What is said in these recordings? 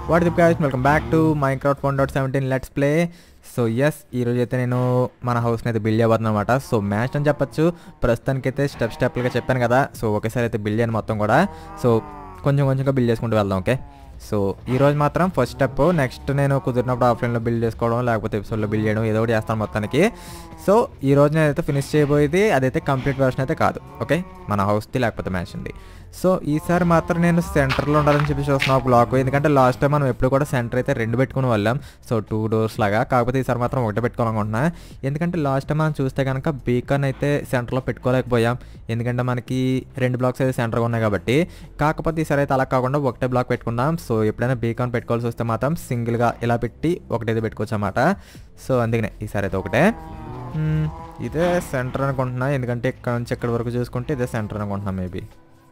What the guys welcome back to Minecraft one dot seventeen let's play so yes ఈరోజు అయితే నేను మన హౌస్ని అయితే బిల్డ్ చేయబోతున్నాను అనమాట సో మ్యాచ్ అని చెప్పొచ్చు ప్రస్తుతానికైతే స్టెప్ స్టెప్లుగా చెప్పాను కదా సో ఒకేసారి అయితే బిల్డ్ చేయను మొత్తం కూడా సో కొంచెం కొంచెంగా బిల్డ్ చేసుకుంటూ వెళ్దాం ఓకే సో ఈ రోజు మాత్రం ఫస్ట్ స్టెప్ నెక్స్ట్ నేను కుదిరినప్పుడు ఆఫ్లైన్లో బిల్డ్ చేసుకోవడం లేకపోతే ఎపిసోడ్లో బిల్డ్ చేయడం ఏదో ఒకటి చేస్తాను మొత్తానికి సో ఈ రోజు నేనైతే ఫినిష్ చేయబోయేది అదైతే కంప్లీట్ వెర్షన్ అయితే కాదు ఓకే మన హౌస్ది లేకపోతే మ్యాచ్ ఉంది సో ఈసారి మాత్రం నేను సెంటర్లో ఉండాలని చెప్పి చూస్తున్నాను బ్లాక్ ఎందుకంటే లాస్ట్ టైం మనం ఎప్పుడు కూడా సెంటర్ అయితే రెండు పెట్టుకుని వాళ్ళం సో టూ డోర్స్ లాగా కాకపోతే ఈసారి మాత్రం ఒకటే పెట్టుకోవాలనుకుంటున్నా ఎందుకంటే లాస్ట్ టైం మనం చూస్తే కనుక బీకాన్ అయితే సెంటర్లో పెట్టుకోలేకపోయాం ఎందుకంటే మనకి రెండు బ్లాక్స్ అయితే సెంటర్గా ఉన్నాయి కాబట్టి కాకపోతే ఈసారి అయితే అలా కాకుండా ఒకటే బ్లాక్ పెట్టుకుందాం సో ఎప్పుడైనా బీకాన్ పెట్టుకోవాల్సి వస్తే మాత్రం సింగిల్గా ఇలా పెట్టి ఒకటైతే పెట్టుకోవచ్చు అన్నమాట సో అందుకనే ఈసారి అయితే ఒకటే మ్మ్, ఇదే సెంటర్ అనుకుంటున్నా ఎందుకంటే ఇక్కడ నుంచి ఎక్కడి వరకు చూసుకుంటే ఇదే సెంటర్ అనుకుంటున్నా మేబీ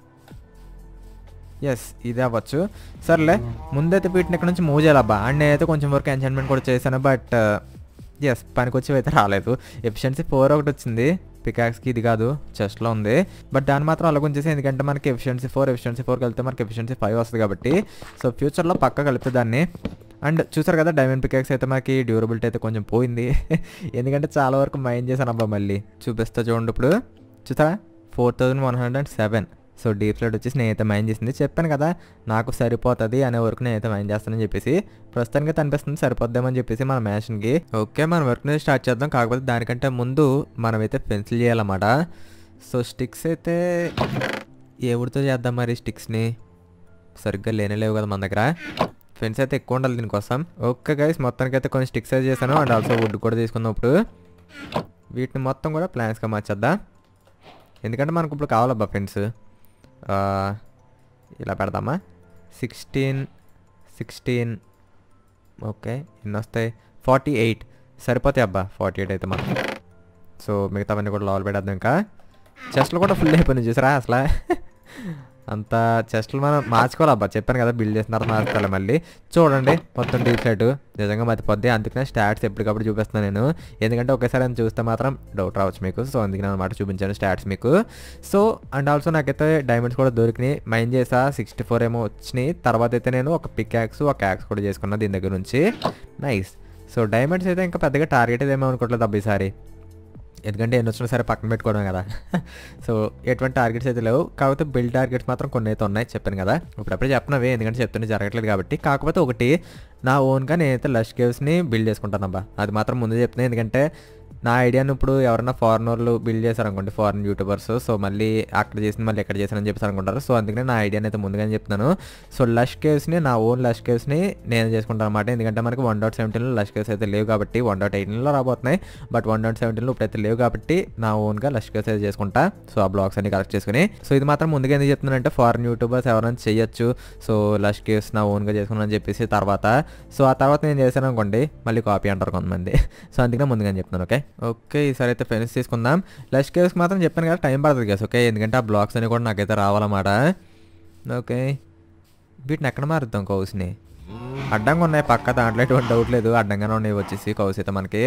ఎస్ ఇదే అవ్వచ్చు సర్లే ముందైతే వీటిని ఇక్కడ నుంచి మూవ్ చేయాలబ్బా అండ్ నేనైతే కొంచెం వరకు ఎంజాయ్మెంట్ కూడా చేశాను బట్ ఎస్ పనికి అయితే రాలేదు ఎఫిషియన్సీ ఫోర్ ఒకటి వచ్చింది పికాక్స్కి ఇది కాదు చెస్ట్లో ఉంది బట్ దాన్ని మాత్రం అలా ఉంచేసి ఎందుకంటే మనకి ఎఫిషియన్సీ ఫోర్ ఎఫిషియన్సీ ఫోర్కి వెళ్తే మనకి ఎఫిషియన్సీ ఫైవ్ వస్తుంది కాబట్టి సో ఫ్యూచర్లో పక్క కలిపితే దాన్ని అండ్ చూసారు కదా డైమండ్ పికాక్స్ అయితే మనకి డ్యూరబిలిటీ అయితే కొంచెం పోయింది ఎందుకంటే చాలా వరకు మైండ్ చేశాను అబ్బా మళ్ళీ చూపిస్తా చూడండి ఇప్పుడు చూసారా four thousand one hundred and seven so deep flight వచ్చేసి నేనైతే మైండ్ చేసింది చెప్పాను కదా నాకు సరిపోతుంది అనే వరకు నేనైతే మైండ్ చేస్తానని చెప్పేసి ప్రస్తుతానికి అయితే అనిపిస్తుంది సరిపోద్దామని చెప్పేసి మన మ్యాషన్కి ఓకే మన వర్క్ అనేది స్టార్ట్ చేద్దాం కాకపోతే దానికంటే ముందు మనమైతే పెన్సిల్ చేయాలన్నమాట సో స్టిక్స్ అయితే ఏ వుడ్తో చేద్దాం మరి స్టిక్స్ని సరిగ్గా లేనే లేవు కదా మన దగ్గర ఫెన్స్ అయితే ఎక్కువ ఉండాలి దీనికోసం ఓకే గైస్ మొత్తానికి అయితే కొన్ని స్టిక్స్ అయితే చేశాను అండ్ ఆల్సో వుడ్ కూడా తీసుకున్నాం ఇప్పుడు వీటిని మొత్తం కూడా ప్లాన్స్గా మార్చేద్దాం ఎందుకంటే మనకు ఇప్పుడు కావాలబ్బా ఫ్రెండ్స్ ఇలా పెడదామా సిక్స్టీన్ సిక్స్టీన్ ఓకే ఎన్ని వస్తాయి ఫార్టీ ఎయిట్ సరిపోతాయి అబ్బా ఫార్టీ ఎయిట్ అయితే మనం సో మిగతావన్నీ కూడా లోపల పెట్టేద్దాం ఇంకా చెస్ట్లు కూడా ఫుల్ అయిపోయినాయి చూసారా అసలు అంత చెస్ట్లు మనం మార్చుకోవాలి అబ్బా చెప్పాను కదా బిల్డ్ చేసిన తర్వాత మార్చుకోవాలి మళ్ళీ చూడండి మొత్తం డీప్ సైడ్ నిజంగా మతిపోద్ది అందుకనే స్టాట్స్ ఎప్పటికప్పుడు చూపిస్తున్నాను నేను ఎందుకంటే ఒకేసారి అని చూస్తే మాత్రం డౌట్ రావచ్చు మీకు సో అందుకని అనమాట చూపించాను స్టాట్స్ మీకు సో అండ్ ఆల్సో నాకైతే డైమండ్స్ కూడా దొరికినాయి మైండ్ చేసా సిక్స్టీ ఫోర్ ఏమో వచ్చినాయి తర్వాత అయితే నేను ఒక పిక్ యాక్స్ ఒక యాక్స్ కూడా చేసుకున్నా దీని దగ్గర నుంచి నైస్ సో డైమండ్స్ అయితే ఇంకా పెద్దగా టార్గెట్ ఏమో అనుకోవట్లేదు అబ్బా ఈసారి ఎందుకంటే ఎన్ని వచ్చినా సరే పక్కన పెట్టుకోవడం కదా సో ఎటువంటి టార్గెట్స్ అయితే లేవు కాకపోతే బిల్డ్ టార్గెట్స్ మాత్రం కొన్ని అయితే ఉన్నాయి చెప్పాను కదా ఇప్పుడప్పుడే చెప్పినవే ఎందుకంటే చెప్తుంటే జరగట్లేదు కాబట్టి కాకపోతే ఒకటి నా ఓన్గా నేనైతే లష్ కేవ్స్ని బిల్డ్ చేసుకుంటానబ్బా అది మాత్రం ముందు చెప్తున్నాను ఎందుకంటే నా ఐడియాను ఇప్పుడు ఎవరైనా ఫారినర్లు బిల్డ్ చేశారనుకోండి ఫారిన్ యూట్యూబర్స్ సో మళ్ళీ అక్కడ చేసింది మళ్ళీ ఎక్కడ చేశారని చెప్పేసి అనుకుంటారు సో అందుకనే నా ఐడియాని అయితే ముందుగానే చెప్తున్నాను సో లష్ కేవ్స్ని నా ఓన్ లష్ కేవ్స్ని నేను చేసుకుంటాను అనమాట ఎందుకంటే మనకి వన్ డాట్ సెవెంటీన్లో లష్ కేవ్స్ అయితే లేవు కాబట్టి వన్ డాట్ ఎయిటీన్లో రాబోతున్నాయి బట్ వన్ డాట్ సెవెంటీన్లో ఇప్పుడైతే లేవు కాబట్టి నా ఓన్గా లష్ కేవ్స్ అయితే చేసుకుంటా సో ఆ బ్లాగ్స్ అన్ని కలెక్ట్ చేసుకుని సో ఇది మాత్రం ముందుగా ఎందుకు చెప్తున్నానంటే ఫారిన్ యూట్యూబర్స్ ఎవరైనా చేయొచ్చు సో లష్ కేవ్స్ నా ఓన్గా చేసుకున్నాను చెప్పేసి తర్వాత సో ఆ తర్వాత నేను చేశాను అనుకోండి మళ్ళీ కాపీ అంటారు కొంతమంది సో అందుకనే ముందుగానే చెప్తున్నాను ఓకే ఓకే ఈసారి అయితే ఫెన్స్ తీసుకుందాం లష్ కేవ్స్కి మాత్రం చెప్పాను కదా టైం పడుతుంది కదా ఓకే ఎందుకంటే ఆ బ్లాగ్స్ అన్ని కూడా నాకైతే రావాలన్నమాట ఓకే వీటిని ఎక్కడ మారుద్దాం కౌస్ని అడ్డంగా ఉన్నాయి పక్క దాంట్లో ఎటువంటి డౌట్ లేదు అడ్డంగానే ఉన్నాయి వచ్చేసి కౌస్ అయితే మనకి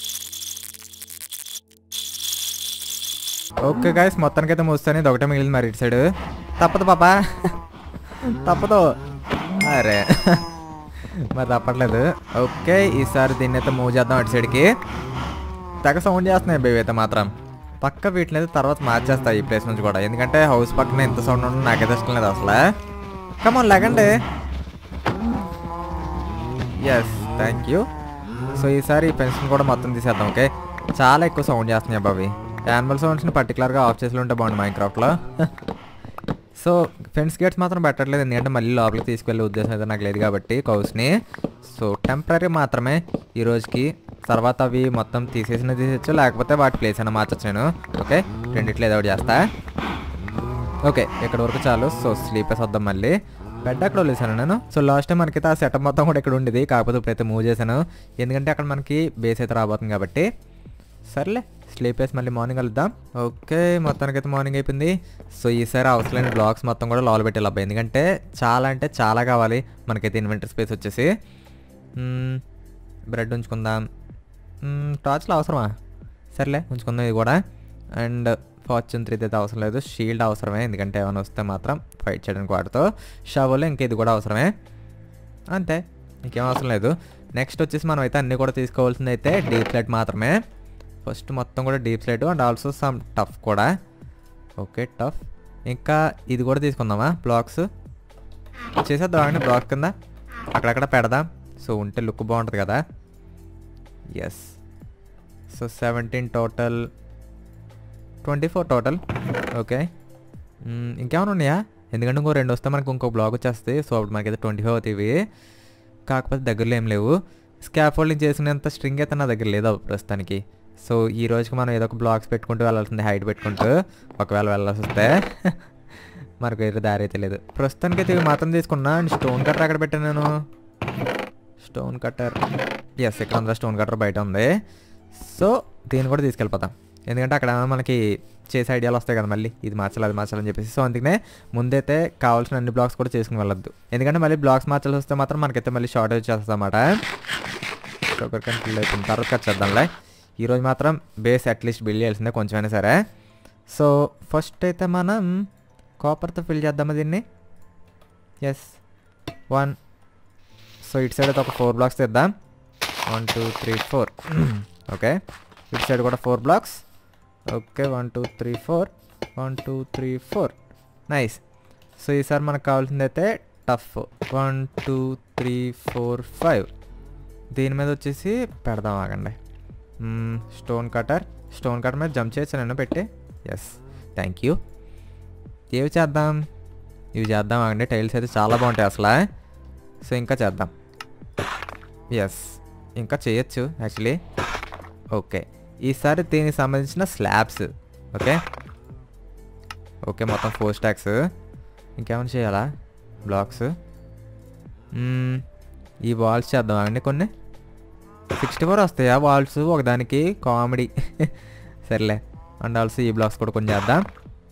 ఓకే గాయస్ మొత్తానికైతే మూస్తాను ఇది ఒకటే మిగిలింది మరి ఇటు సైడ్ తప్పదు పాపా తప్పదు అరే మరి తప్పట్లేదు ఓకే ఈసారి దీన్ని అయితే మూవ్ చేద్దాం అటు సైడ్కి తెగ సౌండ్ చేస్తున్నాయి బేబీ అయితే మాత్రం పక్క వీటిని అయితే తర్వాత మార్చేస్తాయి ఈ ప్లేస్ నుంచి కూడా ఎందుకంటే హౌస్ పక్కన ఎంత సౌండ్ ఉండడం నాకైతే ఇష్టం లేదు అసలు కమన్ లేకండి ఎస్ థ్యాంక్ యూ సో ఈసారి ఈ పెన్షన్ కూడా మొత్తం తీసేద్దాం ఓకే చాలా ఎక్కువ సౌండ్ చేస్తున్నాయి అబ్బావి యానిమల్ సౌండ్స్ని పర్టికులర్గా ఆఫ్ చేసి ఉంటే బాగుంది మైక్రాఫ్ట్లో సో ఫెన్స్ గేట్స్ మాత్రం పెట్టట్లేదు ఎందుకంటే మళ్ళీ లోపలికి తీసుకెళ్ళే ఉద్దేశం అయితే నాకు లేదు కాబట్టి కౌస్ని సో టెంపరీ మాత్రమే ఈ రోజుకి తర్వాత అవి మొత్తం తీసేసిన తీసేయచ్చు లేకపోతే వాటి ప్లేస్ అయినా మార్చచ్చు నేను ఓకే రెండిట్లో ఏదో ఒకటి చేస్తా ఓకే ఇక్కడ వరకు చాలు సో స్లీపర్స్ వద్దాం మళ్ళీ బెడ్ అక్కడ వదిలేసాను నేను సో లాస్ట్ టైం మనకైతే ఆ సెటప్ మొత్తం కూడా ఇక్కడ ఉండేది కాకపోతే ఇప్పుడైతే మూవ్ చేశాను ఎందుకంటే అక్కడ మనకి బేస్ అయితే రాబోతుంది కాబట్టి సర్లే స్లీప్ వేసి మళ్ళీ మార్నింగ్ కలుద్దాం ఓకే మొత్తానికైతే మార్నింగ్ అయిపోయింది సో ఈసారి అవసరమైన బ్లాగ్స్ మొత్తం కూడా లోపల పెట్టాలి అబ్బాయి ఎందుకంటే చాలా అంటే చాలా కావాలి మనకైతే ఇన్వెంటర్ స్పేస్ వచ్చేసి బ్రెడ్ ఉంచుకుందాం టార్చ్లు అవసరమా సర్లే ఉంచుకుందాం ఇది కూడా అండ్ ఫార్చ్యూన్ త్రీ అయితే అవసరం లేదు షీల్డ్ అవసరమే ఎందుకంటే ఏమైనా వస్తే మాత్రం ఫైట్ చేయడానికి వాటితో షవల్ ఇంకా ఇది కూడా అవసరమే అంతే ఇంకేం అవసరం లేదు నెక్స్ట్ వచ్చేసి మనం అయితే అన్నీ కూడా తీసుకోవాల్సింది అయితే డీప్ స్లైట్ మాత్రమే ఫస్ట్ మొత్తం కూడా deepslate and also some tuff కూడా ఓకే టఫ్ ఇంకా ఇది కూడా తీసుకుందామా బ్లాక్స్ చేసేద్దాం అండి బ్లాక్ కింద అక్కడక్కడ పెడదాం సో ఉంటే లుక్ బాగుంటుంది కదా yes so seventeen total twenty four total okay hmm, ఇంకేమైనా ఉన్నాయా ఎందుకంటే ఇంకో రెండు వస్తే మనకు ఇంకో బ్లాగ్ వచ్చేస్తాయి సో అప్పుడు మనకైతే ట్వంటీ ఫైవ్ అవుతాయి ఇవి. కాకపోతే దగ్గరలో ఏం లేవు స్కాఫోల్డింగ్ చేసినంత స్ట్రింగ్ అయితే నా దగ్గర లేదు ప్రస్తుతానికి సో ఈ రోజుకి మనం ఏదో ఒక బ్లాగ్స్ పెట్టుకుంటూ వెళ్ళాల్సింది హైట్ పెట్టుకుంటూ ఒకవేళ వెళ్ళాల్సి వస్తే మనకు వేరే దారి అయితే లేదు ప్రస్తుతానికి అయితే ఇవి మాత్రం తీసుకున్నా అండ్ స్టోన్ కట్టర్ ఎక్కడ పెట్టాను నేను స్టోన్ కట్టర్ ఎస్ ఇక్కడ ఉందా స్టోన్ కట్టర్ బయట ఉంది సో దీన్ని కూడా తీసుకెళ్ళిపోతాం ఎందుకంటే అక్కడ మనకి చేసే ఐడియాలు వస్తాయి కదా మళ్ళీ ఇది మార్చాలి అది మార్చాలని చెప్పేసి సో అందుకనే ముందైతే కావాల్సిన అన్ని బ్లాక్స్ కూడా చేసుకుని వెళ్ళొద్దు ఎందుకంటే మళ్ళీ బ్లాక్స్ మార్చాల్సి వస్తే మాత్రం మనకైతే మళ్ళీ షార్టేజ్ వచ్చేస్తుంది అన్నమాట ఒకరికైనా ఫిల్ అయిపోయిన తర్వాత కట్ చేద్దాంలే ఈరోజు మాత్రం బేస్ అట్లీస్ట్ బిల్డ్ చేయాల్సిందే కొంచెమైనా సరే సో ఫస్ట్ అయితే మనం కాపర్తో ఫిల్ చేద్దామా దీన్ని ఎస్ వన్ సో ఇటు సైడ్ అయితే ఒక ఫోర్ బ్లాక్స్ తెద్దాం one two three four okay ఇటు సైడ్ కూడా four blocks okay one two three four one two three four nice so ఈసారి మనకు కావాల్సింది అయితే tuff one two three four five దీని మీద వచ్చేసి పెడదాం ఆగండి స్టోన్ కటర్ స్టోన్ కటర్ మీద జంప్ చేయొచ్చు నేను పెట్టి ఎస్ థ్యాంక్ యూ ఏవి చేద్దాం ఇవి చేద్దాం ఆగండి టైల్స్ అయితే చాలా బాగుంటాయి అసలు సో ఇంకా చేద్దాం ఎస్ ఇంకా చేయొచ్చు యాక్చువల్లీ ఓకే ఈసారి దీనికి సంబంధించిన స్లాబ్స్ ఓకే ఓకే మొత్తం ఫోర్ స్టాక్స్ ఇంకేమైనా చేయాలా బ్లాక్స్ మ్మ్, ఈ వాల్స్ చేద్దాం అండి కొన్ని సిక్స్టీ ఫోర్ వస్తాయా వాల్స్ ఒకదానికి కామెడీ సర్లే అండ్ ఆల్సో ఈ బ్లాక్స్ కూడా కొన్ని చేద్దాం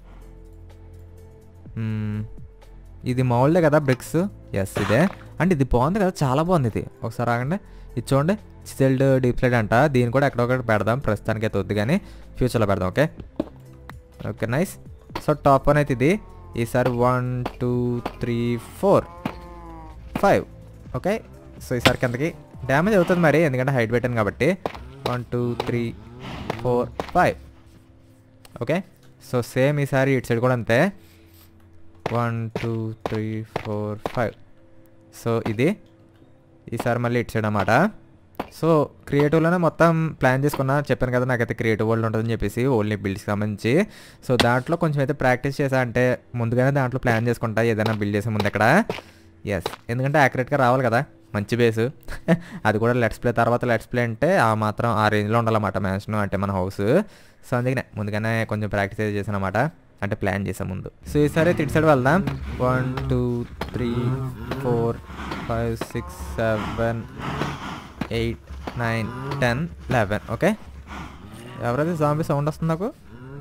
మ్మ్, ఇది మామూలుదే కదా బ్రిక్స్ ఎస్ ఇదే అండ్ ఇది బాగుంది కదా చాలా బాగుంది ఇది ఒకసారి ఆగండి ఇది చూడండి చిసెల్డ్ డీప్ ఫ్లైట్ అంట దీన్ని కూడా ఎక్కడొకటి పెడదాం ప్రస్తుతానికి అయితే వద్దు కానీ ఫ్యూచర్లో పెడదాం okay okay nice so top one అయితే ఇది ఈసారి one two three four five okay so ఈసారి కిందకి డ్యామేజ్ అవుతుంది మరి ఎందుకంటే హైట్ పెట్టాను కాబట్టి one two three four five okay so same ఈసారి ఇటు సైడ్ కూడా అంతే one two three four five so ఇది ఈసారి మళ్ళీ ఇటు సైడ్ అన్నమాట సో క్రియేటివ్లోనే మొత్తం ప్లాన్ చేసుకున్నా చెప్పాను కదా నాకైతే క్రియేటివ్ వరల్డ్ ఉంటుందని చెప్పేసి ఓన్లీ బిల్డ్స్కి సంబంధించి సో దాంట్లో కొంచెం అయితే ప్రాక్టీస్ చేసా అంటే ముందుగానే దాంట్లో ప్లాన్ చేసుకుంటా ఏదైనా బిల్డ్ చేసే ముందు అక్కడ ఎస్ ఎందుకంటే యాక్యురేట్గా రావాలి కదా మంచి బేస్ అది కూడా లెట్స్ ప్లే తర్వాత లెట్స్ ప్లే అంటే ఆ మాత్రం ఆ రేంజ్లో ఉండాలన్నమాట మ్యాన్షన్ అంటే మన హౌస్ సో అందుకనే ముందుగానే కొంచెం ప్రాక్టీస్ అయితే చేశాను అనమాట అంటే ప్లాన్ చేసే ముందు సో ఈసారి ఇటు సైడ్ వెళ్దాం one two three four five six seven eight nine ten eleven okay ఎవరైతే జాంబీ సౌండ్ వస్తుంది నాకు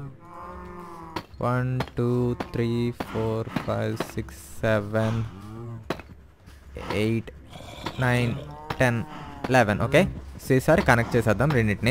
one two three four five six seven eight nine ten eleven okay so ఈసారి కనెక్ట్ చేసేద్దాం రెండింటిని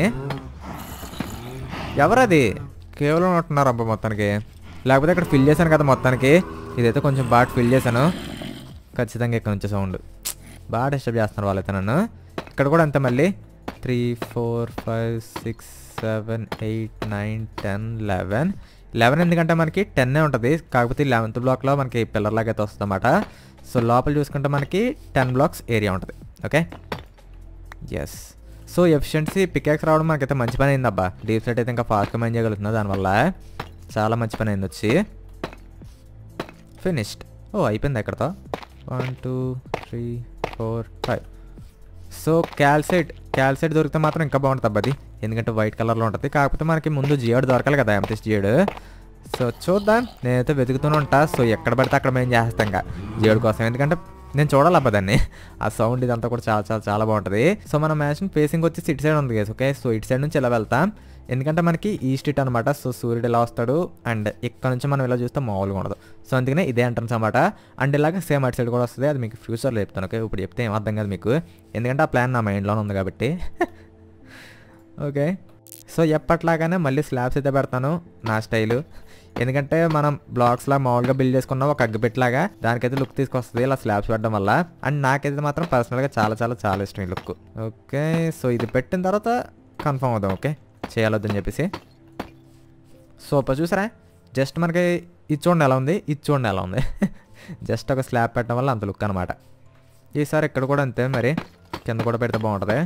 ఎవరది కేవలం ఉంటున్నారు అబ్బా మొత్తానికి లేకపోతే ఇక్కడ ఫిల్ చేశాను కదా మొత్తానికి ఇదైతే కొంచెం బాగా ఫిల్ చేశాను ఖచ్చితంగా ఇక్కడ నుంచి సౌండ్ బాగా డిస్టర్బ్ చేస్తున్నారు వాళ్ళైతే నన్ను ఇక్కడ కూడా అంతే మళ్ళీ three four five six seven eight nine ten eleven eleven ఎందుకంటే మనకి టెన్నే ఉంటుంది కాకపోతే లెవెన్త్ బ్లాక్లో మనకి పిల్లర్ లాగా అయితే వస్తుంది అన్నమాట సో లోపల చూసుకుంటే మనకి టెన్ బ్లాక్స్ ఏరియా ఉంటుంది okay yes so efficiency pickaxes రావడం మనకైతే మంచి పని అయింది అబ్బా డీప్ సెట్ అయితే ఇంకా ఫాస్ట్గా మైన్ చేయగలుగుతున్నా దానివల్ల చాలా మంచి పని అయింది వచ్చి ఫినిష్డ్ ఓ అయిపోయింది ఎక్కడతో one two three four five so calcite calcite దొరికితే మాత్రం ఇంకా బాగుంటుంది అబ్బా అది ఎందుకంటే వైట్ కలర్లో ఉంటుంది కాకపోతే మనకి ముందు జియోడ్ దొరకాలి కదా ఎంతెస్ట్ జియోడ్ సో చూద్దాం నేనైతే వెతుకుతూనే ఉంటా సో ఎక్కడ పడితే అక్కడ మేము చేస్తాం ఇంకా జియోడ్ కోసం ఎందుకంటే నేను చూడాలి అబ్బా దాన్ని ఆ సౌండ్ ఇదంతా కూడా చాలా చాలా చాలా బాగుంటుంది సో మన మ్యాచ్ని ఫేసింగ్ వచ్చేసి ఇటు సైడ్ ఉంది గేస్ ఓకే సో ఇటు సైడ్ నుంచి ఇలా వెళ్తాం ఎందుకంటే మనకి ఈస్ట్ ఇట్ అనమాట సో సూర్యుడు ఇలా వస్తాడు అండ్ ఇక్కడ నుంచి మనం ఇలా చూస్తే మామూలుగా ఉండదు సో అందుకనే ఇదే ఎంట్రన్స్ అనమాట అండ్ ఇలాగ సేమ్ అటు సైడ్ కూడా వస్తుంది అది మీకు ఫ్యూచర్లో చెప్తాను ఓకే ఇప్పుడు చెప్తే ఏం అర్థం కాదు మీకు ఎందుకంటే ఆ ప్లాన్ నా మైండ్లోనే ఉంది కాబట్టి ఓకే సో ఎప్పట్లాగానే మళ్ళీ స్లాబ్స్ అయితే పెడతాను నా స్టైలు ఎందుకంటే మనం బ్లాక్స్ లా మామూలుగా బిల్డ్ చేసుకున్న ఒక అగ్గిపెట్టలాగా దానికైతే లుక్ తీసుకొస్తుంది ఇలా స్లాబ్స్ పెట్టడం వల్ల అండ్ నాకైతే మాత్రం పర్సనల్గా చాలా చాలా చాలా ఇష్టం ఈ లుక్ ఓకే సో ఇది పెట్టిన తర్వాత కన్ఫర్మ్ అవుదాం ఓకే చేయాలొద్దని చెప్పేసి సూపర్ చూసారా జస్ట్ మనకి ఇది చూడండి ఎలా ఉంది ఇది చూడండి ఎలా ఉంది జస్ట్ ఒక స్లాబ్ పెట్టడం వల్ల అంత లుక్ అనమాట ఈసారి ఇక్కడ కూడా అంతే మరి కింద కూడా పెడితే బాగుంటుంది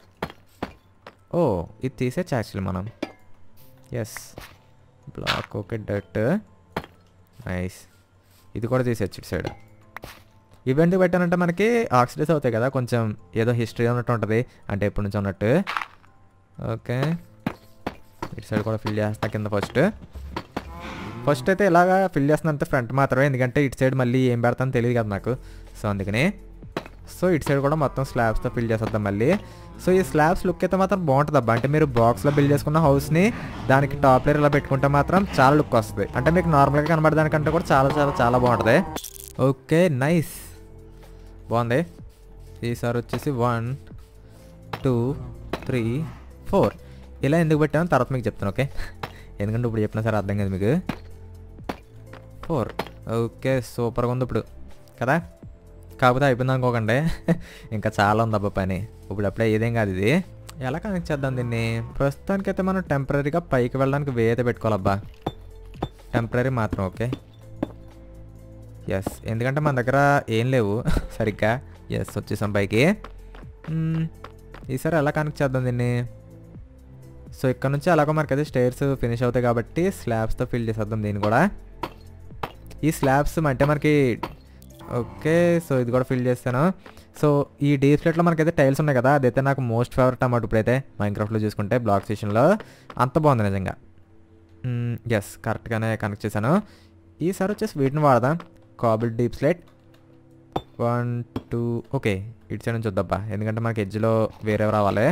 ఓ ఇది తీసేచ్చు యాక్చువల్లీ మనం ఎస్ బ్లాక్ ఓకే డట్ నైస్ ఇది కూడా తీసేచ్చు ఇటు సైడ్ ఇవెంట్ పెట్టానంటే మనకి ఆక్సిడైజ్ అవుతాయి కదా కొంచెం ఏదో హిస్టరీ ఉన్నట్టు ఉంటుంది అంటే ఎప్పటి నుంచి ఉన్నట్టు ఓకే ఇటు సైడ్ కూడా ఫిల్ చేస్తా కింద ఫస్ట్ ఫస్ట్ అయితే ఇలాగా ఫిల్ చేస్తున్నా అంతే ఫ్రంట్ మాత్రమే ఎందుకంటే ఇటు సైడ్ మళ్ళీ ఏం పెడతానో తెలియదు కదా నాకు సో అందుకని సో ఇటు సైడ్ కూడా మొత్తం స్లాబ్స్తో ఫిల్ చేసేద్దాం మళ్ళీ సో ఈ స్లాబ్స్ లుక్ అయితే మాత్రం బాగుంటుంది అబ్బా అంటే మీరు బాక్స్లో బిల్డ్ చేసుకున్న హౌస్ని దానికి టాప్ లేయర్ ఇలా పెట్టుకుంటే మాత్రం చాలా లుక్ వస్తుంది అంటే మీకు నార్మల్గా కనబడదానికంటే కూడా చాలా చాలా చాలా బాగుంటుంది ఓకే నైస్ బాగుంది ఈసారి వచ్చేసి వన్ టూ త్రీ ఫోర్ ఇలా ఎందుకు పెట్టామో తర్వాత మీకు చెప్తాను ఓకే ఎందుకంటే ఇప్పుడు చెప్పినా సరే అర్థం కాదు మీకు ఫోర్ ఓకే సూపర్గా ఉంది ఇప్పుడు కదా కాకపోతే అయిపోయింది అనుకోకండి ఇంకా చాలా ఉంది అబ్బా పని ఇప్పుడు అప్పుడే ఏదేం కాదు ఇది ఎలా కనెక్ట్ చేద్దాం దీన్ని ప్రస్తుతానికైతే మనం టెంపరీగా పైకి వెళ్ళడానికి వే అయితే పెట్టుకోవాలబ్బా టెంపరీ మాత్రం ఓకే ఎస్ ఎందుకంటే మన దగ్గర ఏం లేవు సరిగ్గా ఎస్ వచ్చేసాం పైకి మ్మ్, ఈసారి ఎలా కనెక్ట్ చేద్దాం దీన్ని సో ఇక్కడ నుంచి అలాగో మనకైతే స్టేర్స్ ఫినిష్ అవుతాయి కాబట్టి స్లాబ్స్తో ఫిల్ చేసేద్దాం దీన్ని కూడా ఈ స్లాబ్స్ అంటే మనకి ఓకే సో ఇది కూడా ఫిల్ చేస్తాను సో ఈ డీప్ స్ప్లిట్లో మనకైతే టైల్స్ ఉన్నాయి కదా అదైతే నాకు మోస్ట్ ఫేవరెట్ అన్నమాట ఇప్పుడైతే మైన్క్రాఫ్ట్లో చూసుకుంటే బ్లాక్ స్టేషన్లో అంత బాగుంది నిజంగా ఎస్ కరెక్ట్గానే కనెక్ట్ చేశాను ఈసారి వచ్చేసి వీటిని వాడదాం cobbled deepslate one two okay ఇటు సైడ్ నుంచి వద్దబ్బా ఎందుకంటే మనకి ఎడ్జ్లో వేరే రావాలి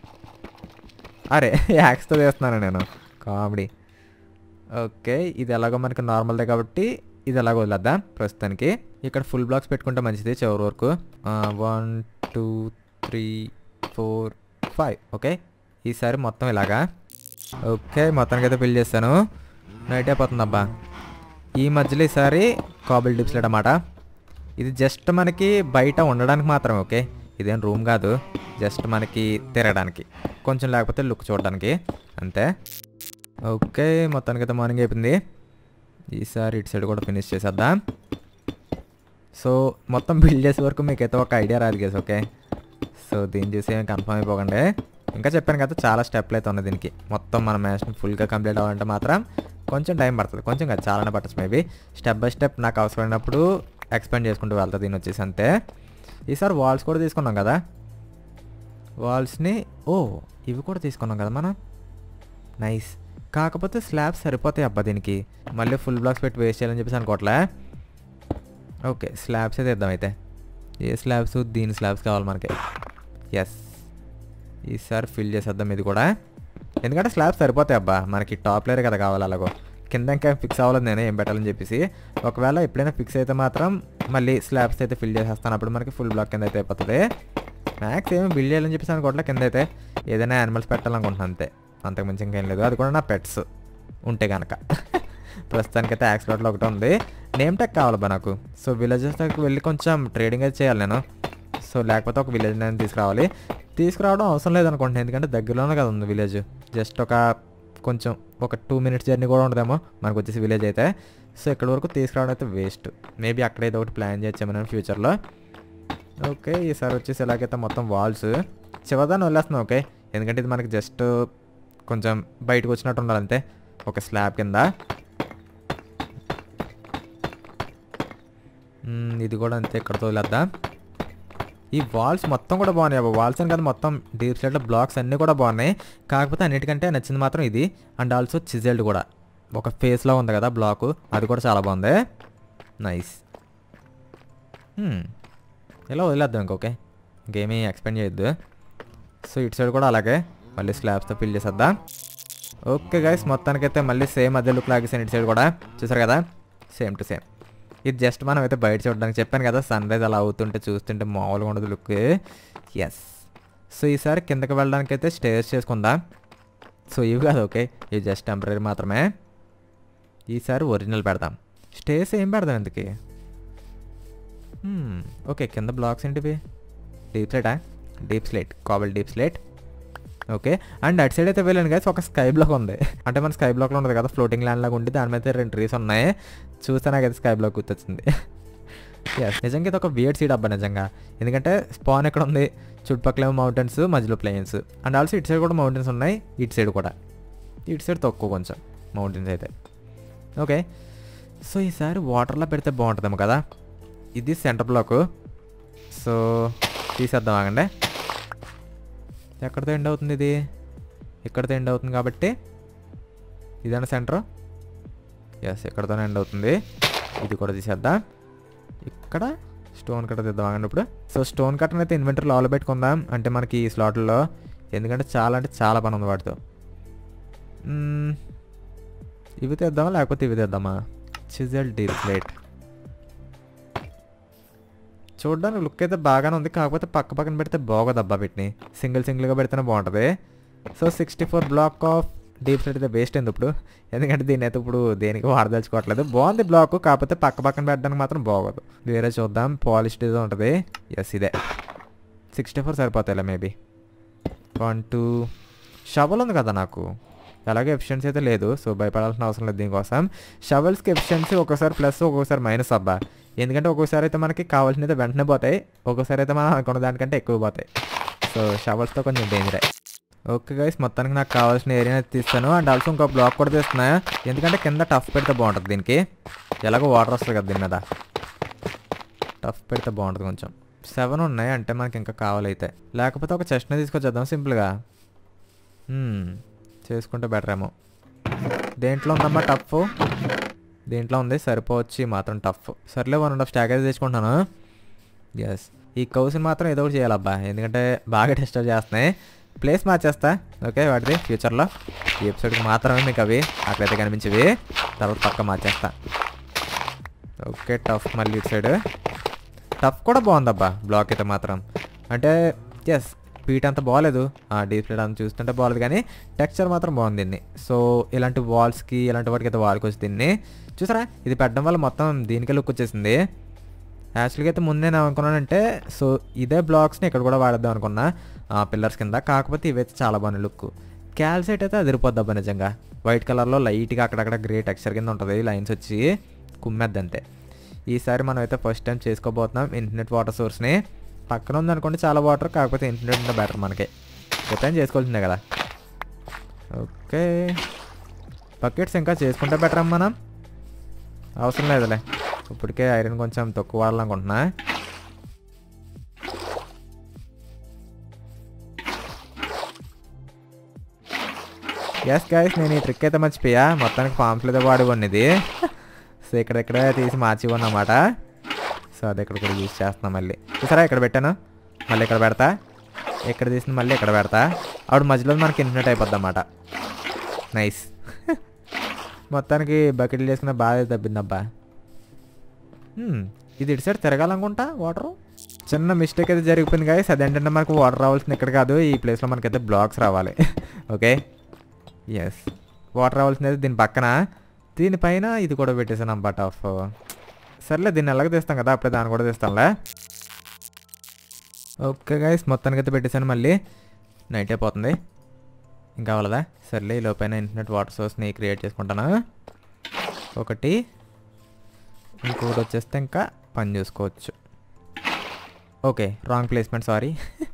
అరే యాక్స్తో చేస్తున్నాను నేను కామెడీ ఓకే ఇది ఎలాగో మనకి నార్మల్దే కాబట్టి ఇది ఎలాగో వదిలేద్దాం ప్రస్తుతానికి ఇక్కడ ఫుల్ బ్లాక్స్ పెట్టుకుంటే మంచిది చివరి వరకు one two three four five okay ఈసారి మొత్తం ఇలాగా ఓకే మొత్తానికి అయితే ఫిల్ చేస్తాను నైట్ అయిపోతుంది అబ్బా ఈ మధ్యలో ఈసారి కాబుల్ డిప్స్ అన్నమాట ఇది జస్ట్ మనకి బయట ఉండడానికి మాత్రమే ఓకే ఇదేం రూమ్ కాదు జస్ట్ మనకి తిరగడానికి కొంచెం లేకపోతే లుక్ చూడడానికి అంతే ఓకే మొత్తానికి అయితే మార్నింగ్ అయిపోయింది ఈసారి ఇటు సైడ్ కూడా ఫినిష్ చేసేద్దాం సో మొత్తం బిల్డ్ చేసే వరకు మీకైతే ఒక ఐడియా రాదు గేస్ ఓకే సో దీన్ని చూసి ఏమి కన్ఫర్మ్ అయిపోకండి ఇంకా చెప్పాను కదా చాలా స్టెప్లు అయితే ఉన్నాయి దీనికి మొత్తం మన మ్యాచ్ని ఫుల్గా కంప్లీట్ అవ్వాలంటే మాత్రం కొంచెం టైం పడుతుంది కొంచెం కాదు చాలానే పట్టచ్చు మేబీ స్టెప్ బై స్టెప్ నాకు అవసరమైనప్పుడు ఎక్స్పెండ్ చేసుకుంటూ వెళ్తా దీన్ని వచ్చేసి అంతే ఈసారి వాల్స్ కూడా తీసుకున్నాం కదా వాల్స్ని ఓ ఇవి కూడా తీసుకున్నాం కదా మనం నైస్ కాకపోతే స్లాబ్స్ సరిపోతాయి అబ్బా దీనికి మళ్ళీ ఫుల్ బ్లాక్స్ పెట్టి వేస్ట్ చేయాలని చెప్పేసి అనుకోవట్లే ఓకే స్లాబ్స్ అయితే ఇద్దాం అయితే ఏ స్లాబ్స్ దీని స్లాబ్స్ కావాలి మనకి ఎస్ ఈసారి ఫిల్ చేసేద్దాం ఇది కూడా ఎందుకంటే స్లాబ్స్ సరిపోతాయి అబ్బా మనకి టాప్ లేయర్ కదా కావాలి అలాగో కింద ఇంకా ఫిక్స్ అవ్వలేదు నేను ఏం పెట్టాలని చెప్పేసి ఒకవేళ ఎప్పుడైనా ఫిక్స్ అయితే మాత్రం మళ్ళీ స్లాబ్స్ అయితే ఫిల్ చేసేస్తాను అప్పుడు మనకి ఫుల్ బ్లాక్ కింద అయితే అయిపోతుంది మ్యాక్స్ ఏమి బిల్డ్ చేయాలని చెప్పేసి అనుకోవట్లే కింద అయితే ఏదైనా యానిమల్స్ పెట్టాలనుకుంటున్నాను అంతే అంతకు మించి ఇంకేం లేదు అది కూడా నా పెట్స్ ఉంటే కనుక ప్రస్తుతానికైతే యాక్సిడెంట్లో ఒకటి ఉంది నేమ్ టెక్ కావాలబ్బా నాకు సో విలేజెస్ దగ్గరికి వెళ్ళి కొంచెం ట్రేడింగ్ అయితే చేయాలి నేను సో లేకపోతే ఒక విలేజ్ నేను తీసుకురావాలి తీసుకురావడం అవసరం లేదనుకుంటున్నాను ఎందుకంటే దగ్గరలోనే కదా ఉంది విలేజ్ జస్ట్ ఒక కొంచెం ఒక టూ మినిట్స్ జర్నీ కూడా ఉండదేమో మనకు వచ్చేసి విలేజ్ అయితే సో ఇక్కడ వరకు తీసుకురావడం అయితే వేస్ట్ మేబీ అక్కడ ఏదో ఒకటి ప్లాన్ చేయొచ్చామని ఫ్యూచర్లో ఓకే ఈసారి వచ్చేసి ఎలాగైతే మొత్తం వాల్స్ చివరిదాన్ని వదిలేస్తున్నాం ఓకే ఎందుకంటే ఇది మనకి జస్ట్ కొంచెం బయటకు వచ్చినట్టు ఉండాలి అంతే ఒక స్లాబ్ కింద మ్మ్, ఇది కూడా అంతే ఇక్కడతో వదిలేద్దాం ఈ వాల్స్ మొత్తం కూడా బాగున్నాయి అబ్బా వాల్స్ అని కదా మొత్తం డీప్ స్లైడ్లో బ్లాక్స్ అన్నీ కూడా బాగున్నాయి కాకపోతే అన్నిటికంటే నచ్చింది మాత్రం ఇది అండ్ ఆల్సో చిజెల్డ్ కూడా ఒక ఫేస్లో ఉంది కదా బ్లాక్ అది కూడా చాలా బాగుంది నైస్ ఇలా వదిలేద్దాం ఇంక ఓకే ఇంకేమీ ఎక్స్పెండ్ చేయొద్దు సో ఇటు సైడ్ కూడా అలాగే మళ్ళీ స్లాబ్స్తో ఫిల్ చేసేద్దాం ఓకే గైస్ మొత్తానికైతే మళ్ళీ సేమ్ అదే లుక్ లాగేసాను ఇటు సైడ్ కూడా చూసారు కదా సేమ్ టు సేమ్ ఇది జస్ట్ మనం అయితే బయట చూడడానికి చెప్పాను కదా సన్ రైజ్ అలా అవుతుంటే చూస్తుంటే మామూలుగా ఉండదు లుక్ ఎస్ సో ఈసారి కిందకి వెళ్ళడానికి అయితే స్టేర్స్ చేసుకుందాం సో ఇవి కాదు ఓకే ఇవి జస్ట్ టెంపరీ మాత్రమే ఈసారి ఒరిజినల్ పెడదాం స్టేస్ ఏం పెడదాం ఎందుకు ఓకే కింద బ్లాక్స్ ఏంటివి డీప్ స్లేటా deepslate cobbled deepslate okay and అటు సైడ్ అయితే వెళ్ళాను కదా ఒక స్కై బ్లాక్ ఉంది అంటే మన స్కై బ్లాక్లో ఉంటుంది కదా ఫ్లోటింగ్ ల్యాండ్ లాగా ఉండి దాని మీద అయితే రెండు ట్రీస్ ఉన్నాయి చూస్తే నాకు అయితే స్కై బ్లాక్ గుర్తొచ్చింది ఎస్ నిజంగా ఇది ఒక వియర్డ్ సీడ్ అబ్బా నిజంగా ఎందుకంటే స్పాన్ ఎక్కడ ఉంది చుట్టుపక్కల మౌంటైన్స్ మధ్యలో ప్లేన్స్ అండ్ ఆల్సో ఇటు సైడ్ కూడా మౌంటైన్స్ ఉన్నాయి ఇటు సైడ్ కూడా ఇటు సైడ్ తక్కువ కొంచెం మౌంటైన్స్ అయితే ఓకే సో ఈసారి వాటర్లో పెడితే బాగుంటుందేమో కదా ఇది సెంటర్ బ్లాక్ సో తీసేద్దాం ఆగండి ఎక్కడితో ఎండ్ అవుతుంది ఇది ఇక్కడితో ఎండ్ అవుతుంది కాబట్టి ఇదేనా సెంటర్ ఎస్ ఎక్కడితోనే ఎండ్ అవుతుంది ఇది కూడా తీసేద్దాం ఇక్కడ స్టోన్ కట్ట తీద్దాం ఆగండి ఇప్పుడు సో స్టోన్ కట్టను అయితే ఇన్వెంటరీలో ఆలో పెట్టుకుందాం అంటే మనకి ఈ స్లాట్లో ఎందుకంటే చాలా అంటే చాలా పని ఉంది వాటితో మ్మ్. ఇవి తెద్దామా లేకపోతే ఇవి తెద్దామా చిజల్ డీప్ ప్లేట్ చూడడానికి లుక్ అయితే బాగానే ఉంది కాకపోతే పక్క పక్కన పెడితే బాగోదబ్బా వీటిని సింగిల్ సింగిల్గా పెడితేనే బాగుంటుంది so sixty four block of deepslate అయితే వేస్ట్ అయింది ఇప్పుడు ఎందుకంటే దీని అయితే ఇప్పుడు దేనికి వాడదలుచుకోవట్లేదు బాగుంది బ్లాక్ కాకపోతే పక్క పక్కన పెట్టడానికి మాత్రం బాగోదు వేరే చూద్దాం పాలిష్డ్ ఏదో ఉంటుంది ఎస్ ఇదే సిక్స్టీ ఫోర్ సరిపోతాయిలే మేబీ వన్ టూ షవల్ ఉంది కదా నాకు అలాగే ఎఫిషియన్సీ అయితే లేదు సో భయపడాల్సిన అవసరం లేదు దీనికోసం షవల్స్కి ఎఫిషియన్సీ ఒక్కోసారి ప్లస్ ఒక్కొక్కసారి మైనస్ అబ్బా ఎందుకంటే ఒక్కొక్కసారి అయితే మనకి కావాల్సినవి అయితే వెంటనే పోతాయి ఒక్కోసారి అయితే మనం అనుకున్న దానికంటే ఎక్కువ పోతాయి సో షవల్స్తో కొంచెం డేంజరే ఓకే గైస్ మొత్తానికి నాకు కావాల్సిన ఏరియా తీస్తాను అండ్ ఆల్సో ఇంకో బ్లాక్ కూడా తీస్తున్నా ఎందుకంటే కింద టఫ్ పెడితే బాగుంటుంది దీనికి ఎలాగో వాటర్ వస్తుంది కదా దీని మీద టఫ్ పెడితే బాగుంటుంది కొంచెం సెవెన్ ఉన్నాయి అంటే మనకి ఇంకా కావాలైతే లేకపోతే ఒక చెస్ట్నే తీసుకొచ్చేద్దాం సింపుల్గా మ్మ్. చేసుకుంటే బెటర్ ఏమో దేంట్లో ఉందమ్మా టఫ్ దేంట్లో ఉంది సరిపోవచ్చు ఈ మాత్రం టఫ్ సర్లే వన్ అండ్ హాఫ్ స్టాక్ అయితే తెచ్చుకుంటాను ఎస్ ఈ కౌస్ని మాత్రం ఏదో ఒకటి చేయాలబ్బా ఎందుకంటే బాగా డిస్టర్బ్ చేస్తున్నాయి ప్లేస్ మార్చేస్తా ఓకే వాటిది ఫ్యూచర్లో ఈ ఎపిసోడ్కి మాత్రమే మీకు అవి అక్కడైతే కనిపించేవి తర్వాత పక్క మార్చేస్తా ఓకే టఫ్ మళ్ళీ ఇటు సైడ్ టఫ్ కూడా బాగుందబ్బా బ్లాక్ అయితే మాత్రం అంటే ఎస్ పీట్ అంత బాగాలేదు డీప్ ప్లేట్ అంత చూస్తుంటే బాగాలేదు కానీ టెక్స్చర్ మాత్రం బాగుంది దీన్ని సో ఇలాంటి వాల్స్కి ఇలాంటి వాటికి అయితే వాడుకోవచ్చు దీన్ని చూసారా ఇది పెట్టడం వల్ల మొత్తం దీనికే లుక్ వచ్చేసింది యాక్చువల్గా అయితే ముందే నేను అనుకున్నానంటే సో ఇదే బ్లాక్స్ని ఇక్కడ కూడా వాడద్దాం అనుకున్నా పిల్లర్స్ కింద కాకపోతే ఇవైతే చాలా బాగున్నాయి లుక్ క్యాల్సైట్ అయితే అదిరిపోద్ది అబ్బా నిజంగా వైట్ కలర్లో లైట్గా అక్కడక్కడ గ్రే టెక్స్చర్ కింద ఉంటుంది లైన్స్ వచ్చి కుమ్మేద్ది అంతే ఈసారి మనం అయితే ఫస్ట్ టైం చేసుకోబోతున్నాం ఇన్ఫినిట్ వాటర్ సోర్స్ని పక్కన ఉందనుకోండి చాలా వాటర్ కాకపోతే ఇన్ఫినిట్ ఉంటే బెటర్ మనకి ఎప్పుడైనా చేసుకోవాల్సిందే కదా ఓకే బకెట్స్ ఇంకా చేసుకుంటే బెటర్ అమ్మ మనం అవసరం లేదులే ఇప్పటికే ఐరన్ కొంచెం తక్కువ వాడాలనుకుంటున్నా ఎస్ గైస్ నేను ఈ ట్రిక్ అయితే మర్చిపోయా మొత్తానికి ఫామ్స్లో అయితే వాడివ్వండి ఇది సో ఇక్కడెక్కడే తీసి మార్చి అన్నమాట సో అది ఇక్కడ కూడా యూజ్ చేస్తున్నా మళ్ళీ చూసారా ఇక్కడ పెట్టాను మళ్ళీ ఇక్కడ పెడతా ఇక్కడ తీసిన మళ్ళీ ఇక్కడ పెడతా ఆవిడ మధ్యలో మనకి ఇన్ఫినిట్ అయిపోద్ది అన్నమాట నైస్ మొత్తానికి బకెట్లు చేసుకున్న బాగా తప్పిందబ్బా హ్మ్, ఇది ఇటు సైడ్ తిరగాలనుకుంటా వాటర్ చిన్న మిస్టేక్ అయితే జరిగిపోయింది గాయస్ అదేంటంటే మనకు వాటర్ రావాల్సింది ఇక్కడ కాదు ఈ ప్లేస్లో మనకైతే బ్లాక్స్ రావాలి ఓకే ఎస్ వాటర్ రావాల్సింది అయితే దీని పక్కన దీనిపైన ఇది కూడా పెట్టేసాను అన్నమాట ఆఫ్ సర్లే దీన్ని ఎలాగ తీస్తాం కదా అప్పుడే దాన్ని కూడా తీస్తాంలే ఓకే గైస్ మొత్తానికి అయితే పెట్టేశాను మళ్ళీ నైట్ అయిపోతుంది ఇంకా అవ్వలేదా సర్లే ఈ లోపైన ఇంటర్నెట్ వాటర్ సోర్స్ని క్రియేట్ చేసుకుంటాను ఒకటి ఇంకొకటి వచ్చేస్తే ఇంకా పని చూసుకోవచ్చు ఓకే రాంగ్ ప్లేస్మెంట్ సారీ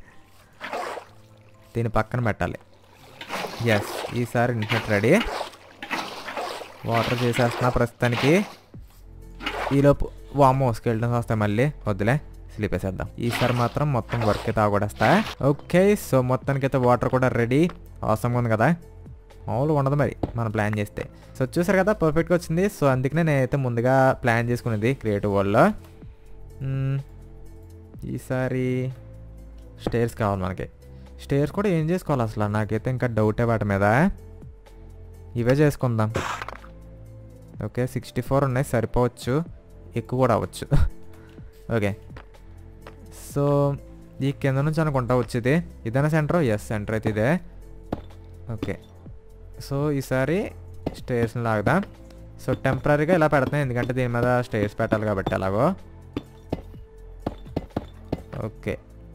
దీని పక్కన పెట్టాలి ఎస్ ఈసారి ఇంటర్నెట్ రెడీ వాటర్ చేసేస్తున్నా ప్రస్తుతానికి ఈలోపు వామో స్కెల్టన్స్ వస్తాయి మళ్ళీ వద్దులే స్లీప్ వేసేద్దాం ఈసారి మాత్రం మొత్తం వర్క్ అయితే ఆగొడేస్తా ఓకే సో మొత్తానికి అయితే వాటర్ కూడా రెడీ అవసరం ఉంది కదా మామూలుగా ఉండదు మరి మనం ప్లాన్ చేస్తే సో చూసారు కదా పర్ఫెక్ట్గా వచ్చింది సో అందుకనే నేనైతే ముందుగా ప్లాన్ చేసుకునేది క్రియేటివ్ వరల్డ్లో మ్మ్. ఈసారి స్టేర్స్ కావాలి మనకి స్టేర్స్ కూడా ఏం చేసుకోవాలి అసలు నాకైతే ఇంకా డౌటే వాటి మీద ఇవే చేసుకుందాం ఓకే సిక్స్టీ ఫోర్ ఉన్నాయి సరిపోవచ్చు ఎక్కువ కూడా అవ్వచ్చు ఓకే సో ఈ కింద నుంచి అనుకుంటా వచ్చేది ఇదేనా సెంటర్ ఎస్ సెంటర్ అయితే ఇదే ఓకే సో ఈసారి స్టేషన్ లాగదా సో టెంపరీగా ఇలా పెడుతున్నాయి ఎందుకంటే దీని మీద స్టేర్స్ పెట్టాలి కాబట్టి ఎలాగో ఓకే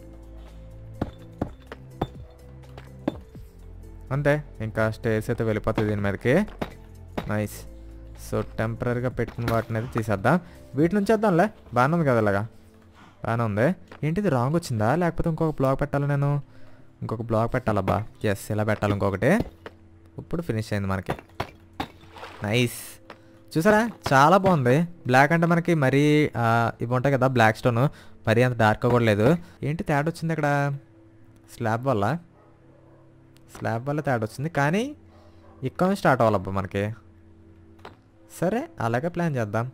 అంతే ఇంకా స్టేర్స్ అయితే వెళ్ళిపోతుంది దీని మీదకి నైస్ సో టెంపరీగా పెట్టిన వాటిని అయితే తీసేద్దాం వీటి నుంచి వేద్దాంలే బాగానే ఉంది కదా ఇలాగా బాగానే ఉంది ఏంటిది రాంగ్ వచ్చిందా లేకపోతే ఇంకొక బ్లాక్ పెట్టాలి నేను ఇంకొక బ్లాక్ పెట్టాలబ్బా ఎస్ ఇలా పెట్టాలి ఇంకొకటి ఇప్పుడు ఫినిష్ అయింది మనకి నైస్ చూసారా చాలా బాగుంది బ్లాక్ అంటే మనకి మరీ ఆ, ఇవి ఉంటాయి కదా బ్లాక్ స్టోన్ మరీ అంత డార్క్గా కూడా లేదు ఏంటి తేడా వచ్చింది ఇక్కడ స్లాబ్ వల్ల స్లాబ్ వల్ల తేడా వచ్చింది కానీ ఇక్కడ నుంచి స్టార్ట్ అవ్వాలబ్బా మనకి సరే అలాగే ప్లాన్ చేద్దాం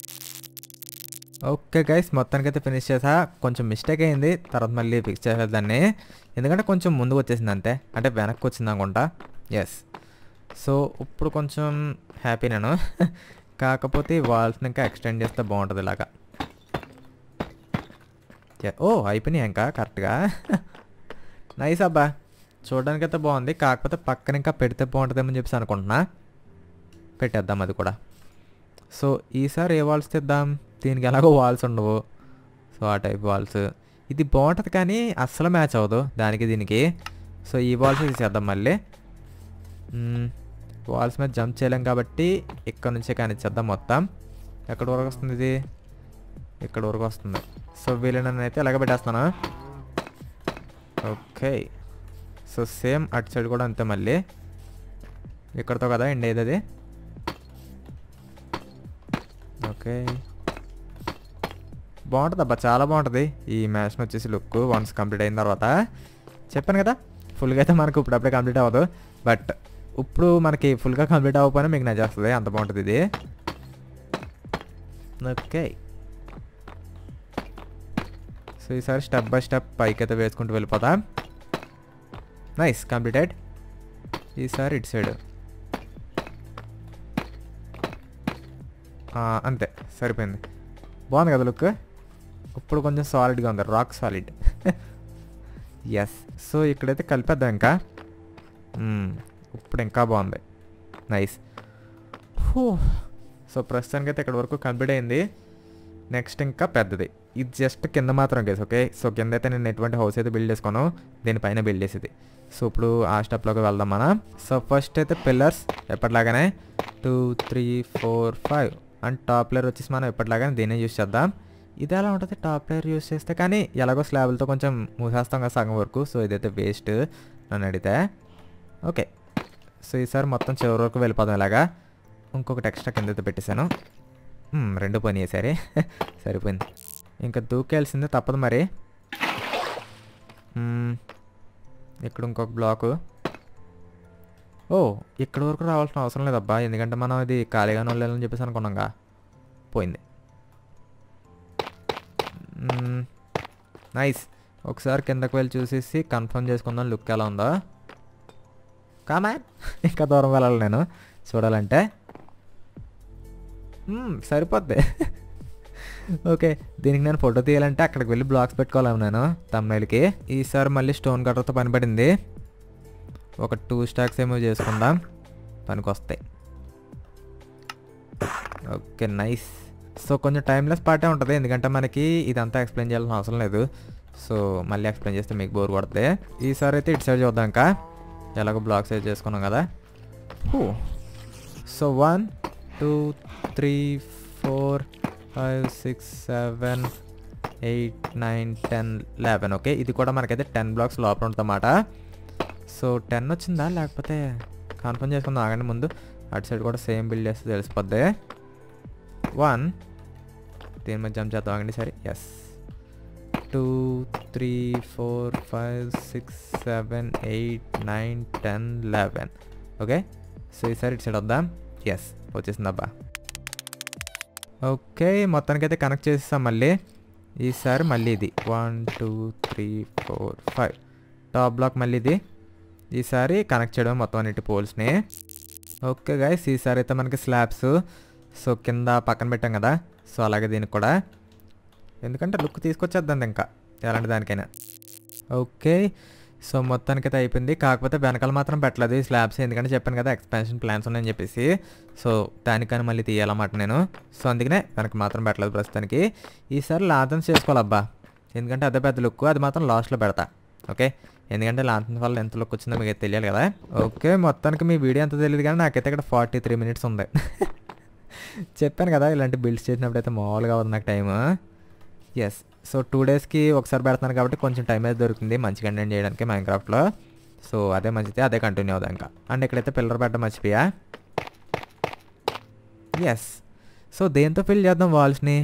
ఓకే గైస్ మొత్తానికైతే ఫినిష్ చేసా కొంచెం మిస్టేక్ అయింది తర్వాత మళ్ళీ ఫిక్స్ చేసేదాన్ని ఎందుకంటే కొంచెం ముందుకు వచ్చేసింది అంతే అంటే వెనక్కి వచ్చింది అనుకుంటా ఎస్ సో ఇప్పుడు కొంచెం హ్యాపీ నేను కాకపోతే ఈ వాల్స్ని ఇంకా ఎక్స్టెండ్ చేస్తే బాగుంటుంది ఇలాగా Yeah. ఓ అయిపోయినాయి ఇంకా కరెక్ట్గా నైస్ అబ్బా చూడడానికైతే బాగుంది కాకపోతే పక్కన ఇంకా పెడితే బాగుంటుందేమని చెప్పేసి అనుకుంటున్నా పెట్టేద్దాం అది కూడా సో ఈసారి ఏ వాల్స్ తెద్దాం దీనికి ఎలాగో వాల్స్ ఉండవు సో ఆ టైప్ వాల్స్ ఇది బాగుంటుంది కానీ అస్సలు మ్యాచ్ అవ్వదు దానికి దీనికి సో ఈ వాల్స్ తీసేద్దాం మళ్ళీ వాల్స్ మీద జంప్ చేయలేం కాబట్టి ఇక్కడ నుంచే కానిచ్చేద్దాం మొత్తం ఎక్కడి వరకు వస్తుంది ఇది ఇక్కడ వరకు వస్తుంది సో వీళ్ళని అయితే ఎలాగ పెట్టేస్తాను ఓకే సో సేమ్ అటు సైడ్ కూడా అంతే మళ్ళీ ఇక్కడతో కదా ఎండ్ అయ్యేది అది ఓకే బాగుంటుంది అబ్బా చాలా బాగుంటుంది ఈ మ్యాచ్ని వచ్చేసి లుక్ వన్స్ కంప్లీట్ అయిన తర్వాత చెప్పాను కదా ఫుల్గా అయితే మనకు ఇప్పుడప్పుడే కంప్లీట్ అవ్వదు బట్ ఇప్పుడు మనకి ఫుల్గా కంప్లీట్ అవ్వకపోయినా మీకు నచ్చేస్తుంది అంత బాగుంటుంది ఇది ఓకే సో ఈసారి స్టెప్ బై స్టెప్ పైకి అయితే వేసుకుంటూ వెళ్ళిపోతాం నైస్ కంప్లీటెడ్ ఈసారి ఇటు సైడ్ అంతే సరిపోయింది బాగుంది కదా లుక్ ఇప్పుడు కొంచెం సాలిడ్గా ఉంది రాక్ సాలిడ్ ఎస్ సో ఇక్కడైతే కలిపేద్దాం ఇంకా మ్మ్. ఇప్పుడు ఇంకా బాగుంది నైస్ సో ప్రస్తుతానికి అయితే ఇక్కడ వరకు కంప్లీట్ అయింది నెక్స్ట్ ఇంకా పెద్దది ఇది జస్ట్ కింద మాత్రం కేసు ఓకే సో కింద అయితే నేను ఎటువంటి హౌస్ అయితే బిల్డ్ చేసుకోను దీనిపైన బిల్డ్ చేసేది సో ఇప్పుడు ఆ స్టెప్లోకి వెళ్దాం మనం సో ఫస్ట్ అయితే పిల్లర్స్ ఎప్పటిలాగానే two three four five and top layer వచ్చేసి మనం ఎప్పటిలాగానే దీన్నే యూస్ చేద్దాం ఇది ఎలా ఉంటుంది టాప్ లేయర్ యూస్ చేస్తే కానీ ఎలాగో స్లాబ్లతో కొంచెం మూసేస్తాం కదా సగం వరకు సో ఇదైతే వేస్ట్ నన్ను అడిగితే ఓకే సో ఈసారి మొత్తం చివరి వరకు వెళ్ళిపోదాం ఇలాగా ఇంకొకటి ఎక్స్ట్రా కింద అయితే పెట్టేశాను మ్మ్, రెండు పని సరే సరిపోయింది ఇంకా దూకేయాల్సిందే తప్పదు మరి మ్మ్, ఇక్కడ ఇంకొక బ్లాకు ఓ ఇక్కడ వరకు రావాల్సిన అవసరం లేదబ్బా ఎందుకంటే మనం ఇది ఖాళీగానే వెళ్ళాలని చెప్పేసి అనుకున్నాంగా పోయింది నైస్ ఒకసారి కిందకు వెళ్ళి చూసేసి కన్ఫర్మ్ చేసుకుందాం లుక్ ఎలా ఉందో కామా ఇంకా దూరం వెళ్ళాలి నేను చూడాలంటే మ్మ్, సరిపోద్ది ఓకే దీనికి నేను ఫోటో తీయాలంటే అక్కడికి వెళ్ళి బ్లాక్స్ పెట్టుకోవాలి నేను తమ్నైల్కి ఈసారి మళ్ళీ స్టోన్ కట్టర్తో పని పడింది ఒక టూ స్టాక్స్ ఏమో చేసుకుందాం పనికి వస్తాయి ఓకే నైస్ సో కొంచెం టైమ్లెస్ పార్టే ఉంటుంది ఎందుకంటే మనకి ఇదంతా ఎక్స్ప్లెయిన్ చేయాల్సిన అవసరం లేదు సో మళ్ళీ ఎక్స్ప్లెయిన్ చేస్తే మీకు బోర్ కొడుతుంది ఈసారి అయితే ఇటు సైడ్ చూద్దాం ఇంకా ఎలాగో బ్లాక్ సైజ్ చేసుకున్నాం కదా so one two three four five six seven eight nine ten eleven okay ఇది కూడా మనకైతే టెన్ బ్లాక్స్ లోపల ఉంటుందన్నమాట సో టెన్ వచ్చిందా లేకపోతే కన్ఫర్మ్ చేసుకుందాం ఆగండి ముందు అటు సైడ్ కూడా సేమ్ బిల్డ్ చేస్తే తెలిసిపోద్ది వన్ దీని మీద జంప్ చేద్దాం ఆగండి సరే yes two three four five six seven eight nine ten eleven okay so ఈసారి ఇటు సైడ్ వద్దాం ఎస్ వచ్చేసింది అబ్బా ఓకే మొత్తానికైతే కనెక్ట్ చేసేస్తాం మళ్ళీ ఈసారి మళ్ళీ ఇది one two three four five top block మళ్ళీ ఇది ఈసారి కనెక్ట్ చేయడం మొత్తం అన్నిటి పోల్స్ని ఓకే గైస్ ఈసారి అయితే మనకి స్లాబ్స్ సో కింద పక్కన పెట్టాం కదా సో అలాగే దీనికి కూడా ఎందుకంటే లుక్ తీసుకొచ్చేద్దాం ఇంకా ఎలాంటి దానికైనా ఓకే సో మొత్తానికైతే అయిపోయింది కాకపోతే వెనకాల మాత్రం పెట్టలేదు ఈ స్లాబ్స్ ఎందుకంటే చెప్పాను కదా ఎక్స్పాన్షన్ ప్లాన్స్ ఉన్నాయని చెప్పేసి సో దానికని మళ్ళీ తీయాలన్నమాట నేను సో అందుకనే వెనక మాత్రం పెట్టలేదు ప్రస్తుతానికి ఈసారి లాంతన్స్ చేసుకోవాలబ్బా ఎందుకంటే అదే పెద్ద లుక్ అది మాత్రం లాస్ట్లో పెడతా ఓకే ఎందుకంటే లాంతన్స్ వల్ల ఎంత లుక్ వచ్చిందో మీకు తెలియాలి కదా ఓకే మొత్తానికి మీ వీడియో ఎంత తెలియదు కానీ నాకైతే ఇక్కడ ఫార్టీ త్రీ మినిట్స్ ఉంది చెప్పాను కదా ఇలాంటి బిల్డ్స్ చేసినప్పుడు అయితే మామూలుగా ఉంది నాకు టైం ఎస్ సో టూ డేస్కి ఒకసారి పెడతాను కాబట్టి కొంచెం టైం అయితే దొరుకుతుంది మంచి కంటెంట్ చేయడానికి మైన్క్రాఫ్ట్లో సో అదే మంచిది అదే కంటిన్యూ అవుదాం ఇంకా అండ్ ఇక్కడైతే పిల్లర్ పెట్టడం మర్చిపోయా ఎస్ సో దేంతో ఫిల్ చేద్దాం వాల్స్ని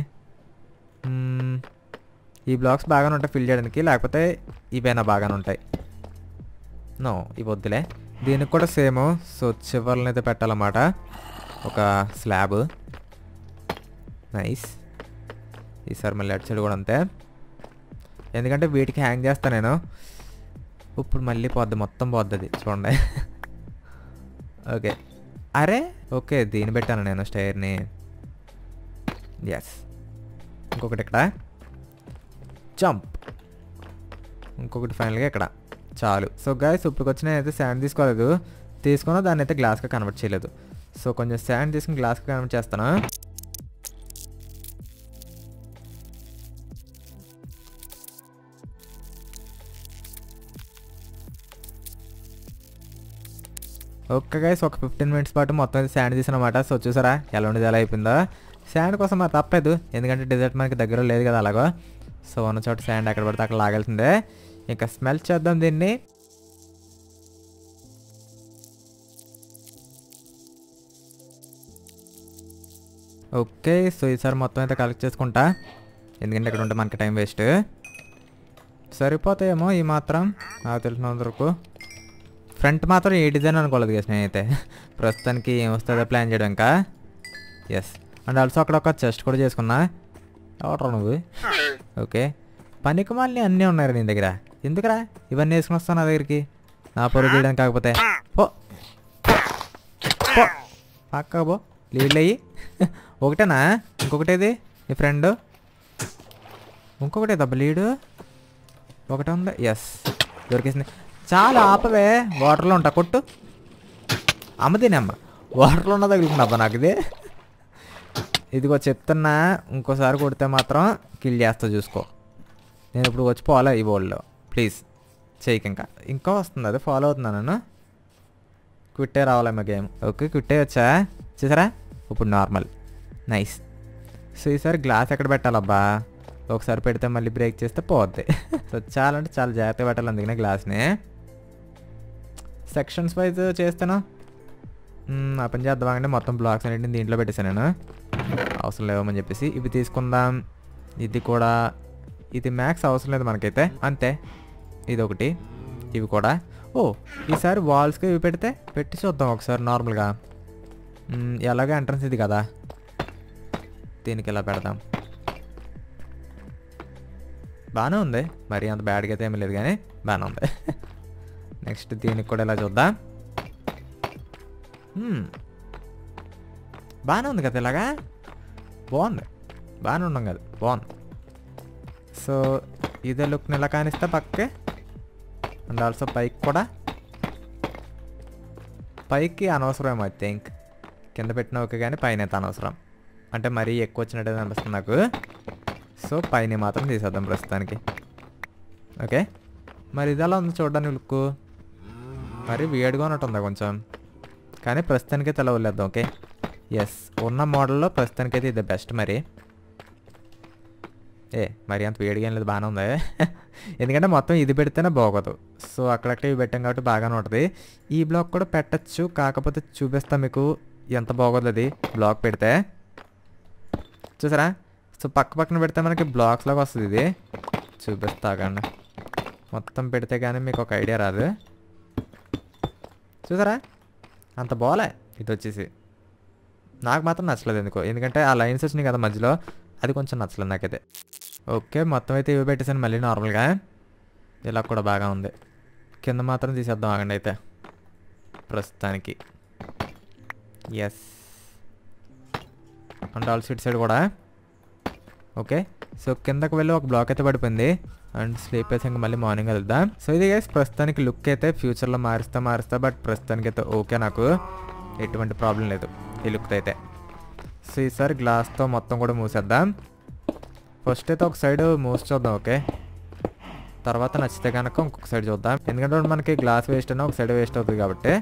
ఈ బ్లాక్స్ బాగానే ఉంటాయి ఫిల్ చేయడానికి లేకపోతే ఇవేనా బాగానే ఉంటాయి నో ఇవి వద్దులే దీనికి కూడా సేమ్ సో చివర్లని అయితే పెట్టాలన్నమాట ఒక స్లాబ్ నైస్ ఈసారి మళ్ళీ అటు సైడ్ కూడా అంతే ఎందుకంటే వీటికి హ్యాంగ్ చేస్తా నేను ఇప్పుడు మళ్ళీ పోద్ది మొత్తం పోద్ది అది చూడండి ఓకే అరే ఓకే దీన్ని పెట్టాను నేను స్టైర్ని ఎస్ ఇంకొకటి ఇక్కడ జంప్ ఇంకొకటి ఫైనల్గా ఇక్కడ చాలు సో గాయస్ ఇప్పుడు వచ్చి నేనైతే శాండ్ తీసుకోలేదు తీసుకున్నా దాన్ని అయితే గ్లాస్గా కన్వర్ట్ చేయలేదు సో కొంచెం శాండ్ తీసుకుని గ్లాస్గా కన్వర్ట్ చేస్తాను ఓకే గైస్ ఒక ఫిఫ్టీన్ మినిట్స్ పాటు మొత్తం అయితే శాండ్ తీసానమాట సో చూసారా ఎలా ఉండేది ఎలా అయిపోయిందో శాండ్ కోసం మరి తప్పలేదు ఎందుకంటే డెజర్ట్ మనకి దగ్గర లేదు కదా అలాగో సో ఉన్న చోట శాండ్ ఎక్కడ పడితే అక్కడ లాగాల్సిందే ఇంకా స్మెల్ చేద్దాం దీన్ని ఓకే సో ఈసారి మొత్తం అయితే కలెక్ట్ చేసుకుంటా ఎందుకంటే ఇక్కడ ఉంటే మనకి టైం వేస్ట్ సరిపోతాయేమో ఈ మాత్రం నాకు తెలిసినంత వరకు ఫ్రంట్ మాత్రం ఏ డిజైన్ అనుకోలేదు కదా నేనైతే ప్రస్తుతానికి ఏం వస్తుందో ప్లాన్ చేయడం ఇంకా ఎస్ అండ్ ఆల్సో అక్కడ ఒక చెస్ట్ కూడా చేసుకున్నా ఎవరు నువ్వు ఓకే పనికి మళ్ళీ అన్నీ ఉన్నాయి నీ దగ్గర ఎందుకురా ఇవన్నీ వేసుకుని వస్తాను నా దగ్గరికి నా పొరుగు తీయడానికి కాకపోతే పో పో పక్క పో లీడ్లు అయ్యి ఒకటేనా ఇంకొకటేది నీ ఫ్రెండ్ ఇంకొకటే దెబ్బ లీడు ఒకటే ఉంది ఎస్ దొరికేసింది చాలా ఆపవే వాటర్లో ఉంటా కొట్టు అమ్మదేనమ్మ వాటర్లో ఉన్న తగులుకుందబ్బా నాకు ఇది ఇదిగో చెప్తున్నా ఇంకోసారి కొడితే మాత్రం కిల్ చేస్తా చూసుకో నేను ఇప్పుడు వచ్చి పోవాలా ఈ వరల్డ్లో ప్లీజ్ చేయక ఇంకా ఇంకా వస్తుంది అది ఫాలో అవుతున్నాను నేను క్విట్టే రావాలేమో గేమ్ ఓకే క్విట్టే వచ్చా చూసారా ఇప్పుడు నార్మల్ నైస్ సో ఈసారి గ్లాస్ ఎక్కడ పెట్టాలబ్బా ఒకసారి పెడితే మళ్ళీ బ్రేక్ చేస్తే పోద్ది సో చాలా అంటే చాలా జాగ్రత్తగా పెట్టాలి అందుకనే గ్లాస్ని సెక్షన్స్ వైజ్ చేస్తాను మ్మ్, ఆ పని చేద్దాం అంటే మొత్తం బ్లాక్స్ అన్నింటిని దీంట్లో పెట్టేశాను నేను అవసరం లేవని చెప్పేసి ఇవి తీసుకుందాం ఇది కూడా ఇది మ్యాక్స్ అవసరం లేదు మనకైతే అంతే ఇది ఒకటి ఇవి కూడా ఓ ఈసారి వాల్స్కి ఇవి పెడితే పెట్టి చూద్దాం ఒకసారి నార్మల్గా మ్మ్, ఎలాగో ఎంట్రన్స్ ఇది కదా దీనికి ఇలా పెడదాం బాగానే ఉంది మరి అంత బ్యాడ్గా అయితే ఏమీ లేదు కానీ బాగానే ఉంది నెక్స్ట్ దీనికి కూడా ఇలా చూద్దాం మ్మ్. బాగానే ఉంది కదా ఇలాగా బాగుంది బాగానే ఉన్నాం కదా బాగుంది సో ఇదే లుక్ని ఇలా కానిస్తే పక్కకే అండ్ ఆల్సో పైకి కూడా పైకి అనవసరం ఐ థింక్ కింద పెట్టిన ఓకే కానీ పైన అయితే అనవసరం అంటే మరీ ఎక్కువ వచ్చినట్టు అనిపిస్తుంది నాకు సో పైన మాత్రం తీసేద్దాం ప్రస్తుతానికి ఓకే మరి ఇది ఎలా ఉంది చూడడానికి లుక్ మరి వేడిగా ఉన్నట్టుందా కొంచెం కానీ ప్రస్తుతానికైతే అలా వదిలేద్దాం ఓకే ఎస్ ఉన్న మోడల్లో ప్రస్తుతానికైతే ఇది బెస్ట్ మరి ఏ మరి అంత వేడిగా ఏం లేదు బాగానే ఉంది ఎందుకంటే మొత్తం ఇది పెడితేనే బాగోదు సో అక్కడక్కడ ఇవి పెట్టాం కాబట్టి బాగానే ఉంటుంది ఈ బ్లాక్ కూడా పెట్టచ్చు కాకపోతే చూపిస్తా మీకు ఎంత బాగోదు అది బ్లాక్ పెడితే చూసారా సో పక్క పక్కన పెడితే మనకి బ్లాక్స్ లాగా వస్తుంది ఇది చూపిస్తా ఆగండి మొత్తం పెడితే కానీ మీకు ఒక ఐడియా రాదు చూసారా అంత బాలే ఇది వచ్చేసి నాకు మాత్రం నచ్చలేదు ఎందుకో ఎందుకంటే ఆ లైన్స్ వచ్చినాయి కదా మధ్యలో అది కొంచెం నచ్చలేదు నాకైతే ఓకే మొత్తం అయితే ఇవి పెట్టేసాను మళ్ళీ నార్మల్గా ఇలా కూడా బాగా ఉంది కింద మాత్రం తీసేద్దాం ఆగండి అయితే ప్రస్తుతానికి yes and all side side కూడా ఓకే సో కిందకి వెళ్ళి ఒక బ్లాక్ అయితే పడిపోయింది అండ్ స్లీప్ అయితే ఇంకా మళ్ళీ మార్నింగ్ వెళ్దాం సో ఇది గైస్ ప్రస్తుతానికి లుక్ అయితే ఫ్యూచర్లో మారుస్తా మారుస్తా బట్ ప్రస్తుతానికి అయితే ఓకే నాకు ఎటువంటి ప్రాబ్లం లేదు ఈ లుక్ అయితే సో ఈసారి గ్లాస్తో మొత్తం కూడా మూసేద్దాం ఫస్ట్ అయితే ఒక సైడ్ మూసి చూద్దాం ఓకే తర్వాత నచ్చితే కనుక ఇంకొక సైడ్ చూద్దాం ఎందుకంటే మనకి గ్లాస్ వేస్ట్ అయినా ఒక సైడ్ వేస్ట్ అవుతుంది కాబట్టి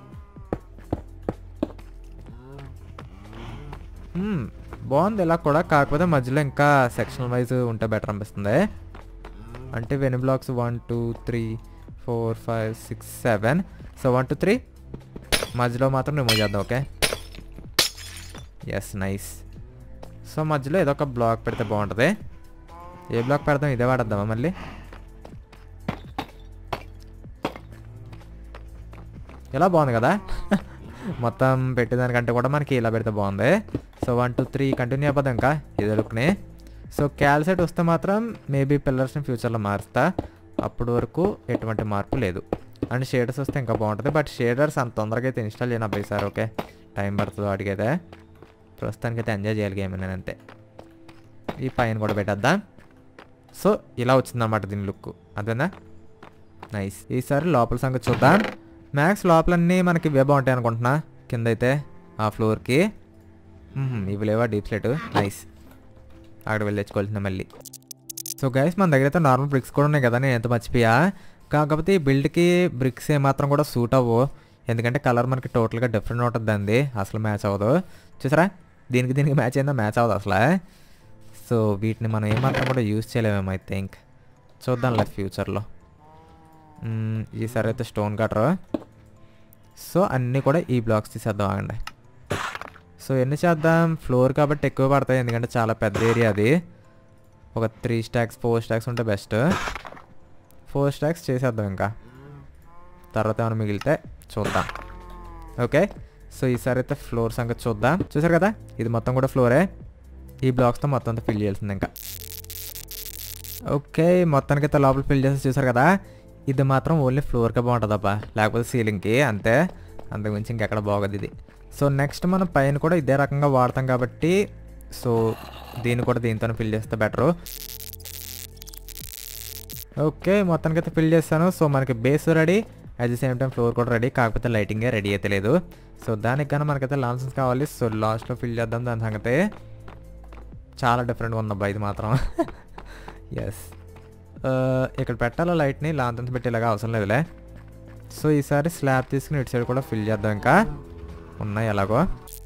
మ్మ్, బాగుంది ఇలా కూడా కాకపోతే మధ్యలో ఇంకా సెక్షన్ వైజ్ ఉంటే బెటర్ అనిపిస్తుంది అంటే వెని blocks one two three four five six seven so one two three మధ్యలో మాత్రం రిమూవ్ చేద్దాం ఓకే ఎస్ నైస్ సో మధ్యలో ఏదో ఒక బ్లాక్ పెడితే బాగుంటుంది ఏ బ్లాక్ పెడదాం ఇదే వాడద్దామా మళ్ళీ ఇలా బాగుంది కదా మొత్తం పెట్టేదానికంటే కూడా మనకి ఇలా పెడితే బాగుంది so one two three continue అయిపోదాం ఇంకా ఇదే లుక్ని సో క్యాల్సెట్ వస్తే మాత్రం మేబీ పిల్లర్స్ని ఫ్యూచర్లో మారుస్తా అప్పటి వరకు ఎటువంటి మార్పు లేదు అండ్ షేడర్స్ వస్తే ఇంకా బాగుంటుంది బట్ షేడర్స్ అంత తొందరగా అయితే ఇన్స్టాల్ చేయను అబ్బాయి సార్ ఓకే టైం పడుతుంది వాటికైతే ప్రస్తుతానికి అయితే ఎంజాయ్ చేయాలి గేమ్ నేను అంతే ఈ పైన కూడా పెట్టేద్దాం సో ఇలా వచ్చిందన్నమాట దీని లుక్ అదేనా నైస్ ఈసారి లోపల సంగతి చూద్దాం మ్యాక్స్ లోపలన్నీ మనకి ఇవే బాగుంటాయి అనుకుంటున్నా కింద అయితే ఆ ఫ్లోర్కి మ్మ్, ఇవి లేవా డీప్ స్లెట్ నైస్ అక్కడ వెళ్ళి తెచ్చుకోవాల్సింది మళ్ళీ సో గైస్ మన దగ్గర అయితే నార్మల్ బ్రిక్స్ కూడా ఉన్నాయి కదా నేను ఎంత మర్చిపోయా కాకపోతే ఈ బిల్డ్కి బ్రిక్స్ ఏమాత్రం కూడా సూట్ అవ్వు ఎందుకంటే కలర్ మనకి టోటల్గా డిఫరెంట్ ఉంటుంది అండి అసలు మ్యాచ్ అవ్వదు చూసారా దీనికి దీనికి మ్యాచ్ అయిందా మ్యాచ్ అవ్వదు అసలు సో వీటిని మనం ఏమాత్రం కూడా యూజ్ చేయలేమేమో ఐ థింక్ చూద్దాంలే ఫ్యూచర్లో మ్మ్, ఈసారి అయితే స్టోన్ కట్టరు సో అన్నీ కూడా ఈ బ్లాక్స్ తీసేద్దాం ఆగండి సో ఎన్ని చేద్దాం ఫ్లోర్ కాబట్టి ఎక్కువ పడతాయి ఎందుకంటే చాలా పెద్ద ఏరియా అది ఒక త్రీ స్టాక్స్ ఫోర్ స్టాక్స్ ఉంటే బెస్ట్ ఫోర్ స్టాక్స్ చేసేద్దాం ఇంకా తర్వాత ఏమైనా మిగిలితే చూద్దాం ఓకే సో ఈసారి అయితే ఫ్లోర్ సంగతి చూద్దాం చూసారు కదా ఇది మొత్తం కూడా ఫ్లోరే ఈ బ్లాక్స్తో మొత్తం అంతా ఫిల్ చేయాల్సింది ఇంకా ఓకే మొత్తానికి అయితే లోపల ఫిల్ చేసి చూసారు కదా ఇది మాత్రం ఓన్లీ ఫ్లోర్కే బాగుంటుంది అబ్బా లేకపోతే సీలింగ్కి అంతే అంతకుమించి ఇంకెక్కడ బాగోదు ఇది సో నెక్స్ట్ మనం పైన కూడా ఇదే రకంగా వాడతాం కాబట్టి సో దీన్ని కూడా దీంతో ఫిల్ చేస్తే బెటరు ఓకే మొత్తానికి అయితే ఫిల్ చేస్తాను సో మనకి base ready at the same time floor కూడా రెడీ కాకపోతే లైటింగే రెడీ అయితే లేదు సో దానికి కానీ మనకైతే లాన్సెన్స్ కావాలి సో లాస్ట్లో ఫిల్ చేద్దాం దాని సంగతి చాలా డిఫరెంట్గా ఉందబ్బా ఇది మాత్రం ఎస్ ఇక్కడ పెట్టాలా లైట్ని లాంతన్స్ పెట్టేలాగా అవసరం లేదులే సో ఈసారి స్లాబ్ తీసుకుని ఇటు సైడ్ కూడా ఫిల్ చేద్దాం ఇంకా ఉన్నాయి ఎలాగో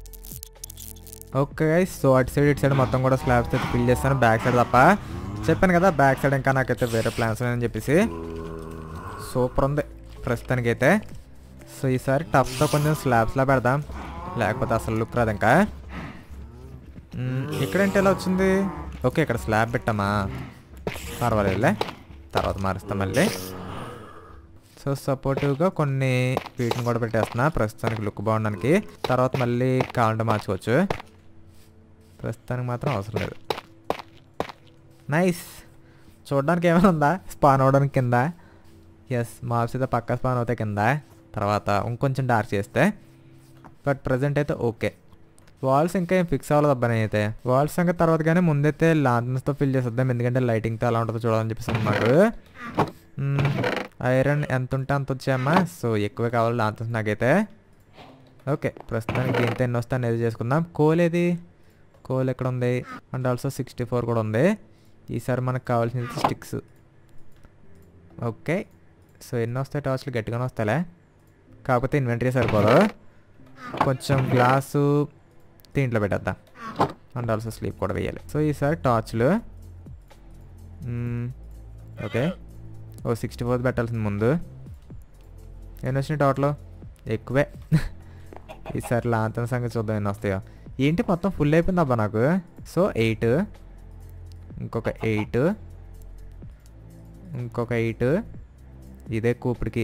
ఓకే గైస్ సో అటు సైడ్ ఇటు సైడ్ మొత్తం కూడా స్లాబ్స్ అయితే ఫిల్ చేస్తాను బ్యాక్ సైడ్ తప్ప చెప్పాను కదా బ్యాక్ సైడ్ ఇంకా నాకైతే వేరే ప్లాన్స్ ఉన్నాయని చెప్పేసి సూపర్ ఉంది ప్రస్తుతానికి అయితే సో ఈసారి టఫ్తో కొంచెం స్లాబ్స్లా పెడదాం లేకపోతే అసలు లుక్ రాదు ఇంకా మ్మ్, ఇక్కడేంటి ఎలా వచ్చింది ఓకే ఇక్కడ స్లాబ్ పెట్టామా పర్వాలేదులే తర్వాత మారుస్తాం మళ్ళీ సో సపోర్టివ్గా కొన్ని వీటిని కూడా పెట్టేస్తున్నా ప్రస్తుతానికి లుక్ బాగుండడానికి తర్వాత మళ్ళీ కావాలంటే మార్చుకోవచ్చు ప్రస్తుతానికి మాత్రం అవసరం లేదు నైస్ చూడడానికి ఏమైనా ఉందా స్పాన్ అవడానికి కింద ఎస్ మాప్స్ అయితే పక్క స్పాన్ అవుతాయి కింద తర్వాత ఇంకొంచెం డార్క్ చేస్తే బట్ ప్రజెంట్ అయితే ఓకే వాల్స్ ఇంకా ఏం ఫిక్స్ అవ్వలేదు అబ్బాయి అయితే వాల్స్ సంగతి తర్వాత కానీ ముందైతే లాంతన్స్తో ఫిల్ చేసేద్దాం ఎందుకంటే లైటింగ్తో ఎలా ఉంటుందో చూడాలని చెప్పేసి అన్నారు ఐరన్ ఎంత ఉంటే అంత వచ్చాయమ్మా సో ఎక్కువే కావాలి లాంతన్స్ నాకైతే ఓకే ప్రస్తుతానికి దీంతో ఎన్ని వస్తే అనేది చేసుకుందాం కోల్ ఏది కోల్ ఎక్కడ ఉంది అండ్ ఆల్సో సిక్స్టీ ఫోర్ కూడా ఉంది ఈసారి మనకు కావాల్సింది స్టిక్స్ ఓకే సో ఎన్ని వస్తాయి టార్చ్లు గట్టిగానే వస్తాయిలే కాకపోతే ఇన్వెంటరీ సరిపోదు కొంచెం గ్లాసు దీంట్లో పెట్టేద్దాం అండ్ ఆల్సో స్లీప్ కూడా వేయాలి సో ఈసారి టార్చ్లు ఓకే ఓ సిక్స్టీ ఫోర్ పెట్టాల్సింది ముందు ఎన్ని వచ్చినాయి టోటల్ ఎక్కువే ఈసారి లాంతన సంగతి చూద్దాం ఎన్ని వస్తాయో ఏంటి మొత్తం ఫుల్ అయిపోయింది అబ్బా నాకు సో ఎయిట్ ఇంకొక ఎయిట్ ఇంకొక ఎయిట్ ఇదే కూపుడికి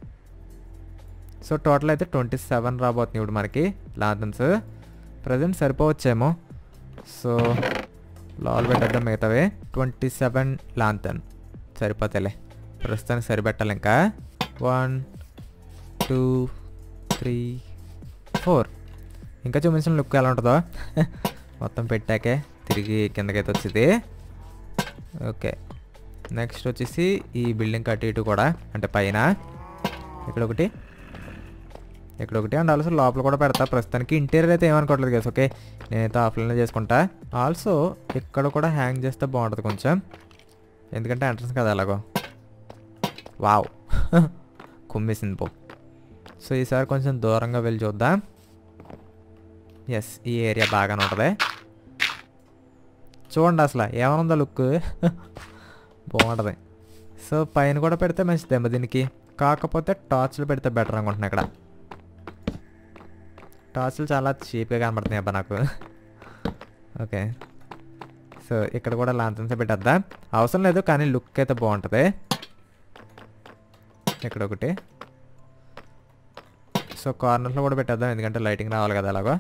సో టోటల్ అయితే ట్వంటీ సెవెన్ రాబోతుంది ఇప్పుడు మనకి లాంతన్స్ ప్రజెంట్ సరిపోవచ్చేమో సో లాల్ పెట్టేద్దాం మిగతావి ట్వంటీ సెవెన్ లాంతన్ సరిపోతాయిలే ప్రస్తుతానికి సరిపెట్టాలి ఇంకా వన్ టూ త్రీ ఫోర్ ఇంకా చూపించిన లుక్ ఎలా ఉంటుందో మొత్తం పెట్టాకే తిరిగి కిందకైతే వచ్చింది ఓకే నెక్స్ట్ వచ్చేసి ఈ బిల్డింగ్ అటు ఇటు కూడా అంటే పైన ఇక్కడ ఒకటి ఇక్కడ ఒకటి అండ్ ఆల్సో లోపల కూడా పెడతా ప్రస్తుతానికి ఇంటీరియర్ అయితే ఏమనుకోవట్లేదు కదా ఓకే నేనైతే ఆఫ్లైన్లో చేసుకుంటా ఆల్సో ఇక్కడ కూడా హ్యాంగ్ చేస్తే బాగుంటుంది కొంచెం ఎందుకంటే ఎంట్రన్స్ కదా అలాగో వావ్ కుమ్మేసింది పో సో ఈసారి కొంచెం దూరంగా వెళ్ళి చూద్దాం ఎస్ ఈ ఏరియా బాగానే ఉంటుంది చూడండి అసలు ఏమనుందో లుక్ బాగుంటుంది సో పైన కూడా పెడితే మంచిదేమో దీనికి కాకపోతే టార్చ్లు పెడితే బెటర్ అనుకుంటున్నా ఇక్కడ టార్చ్లు చాలా చీప్గా కనబడుతున్నాయి అబ్బా నాకు ఓకే సో ఇక్కడ కూడా లాంతన్స్ పెట్టేద్దాం అవసరం లేదు కానీ లుక్ అయితే బాగుంటుంది ఇక్కడ ఒకటి సో కార్నర్లో కూడా పెట్టేద్దాం ఎందుకంటే లైటింగ్ రావాలి కదా అలాగో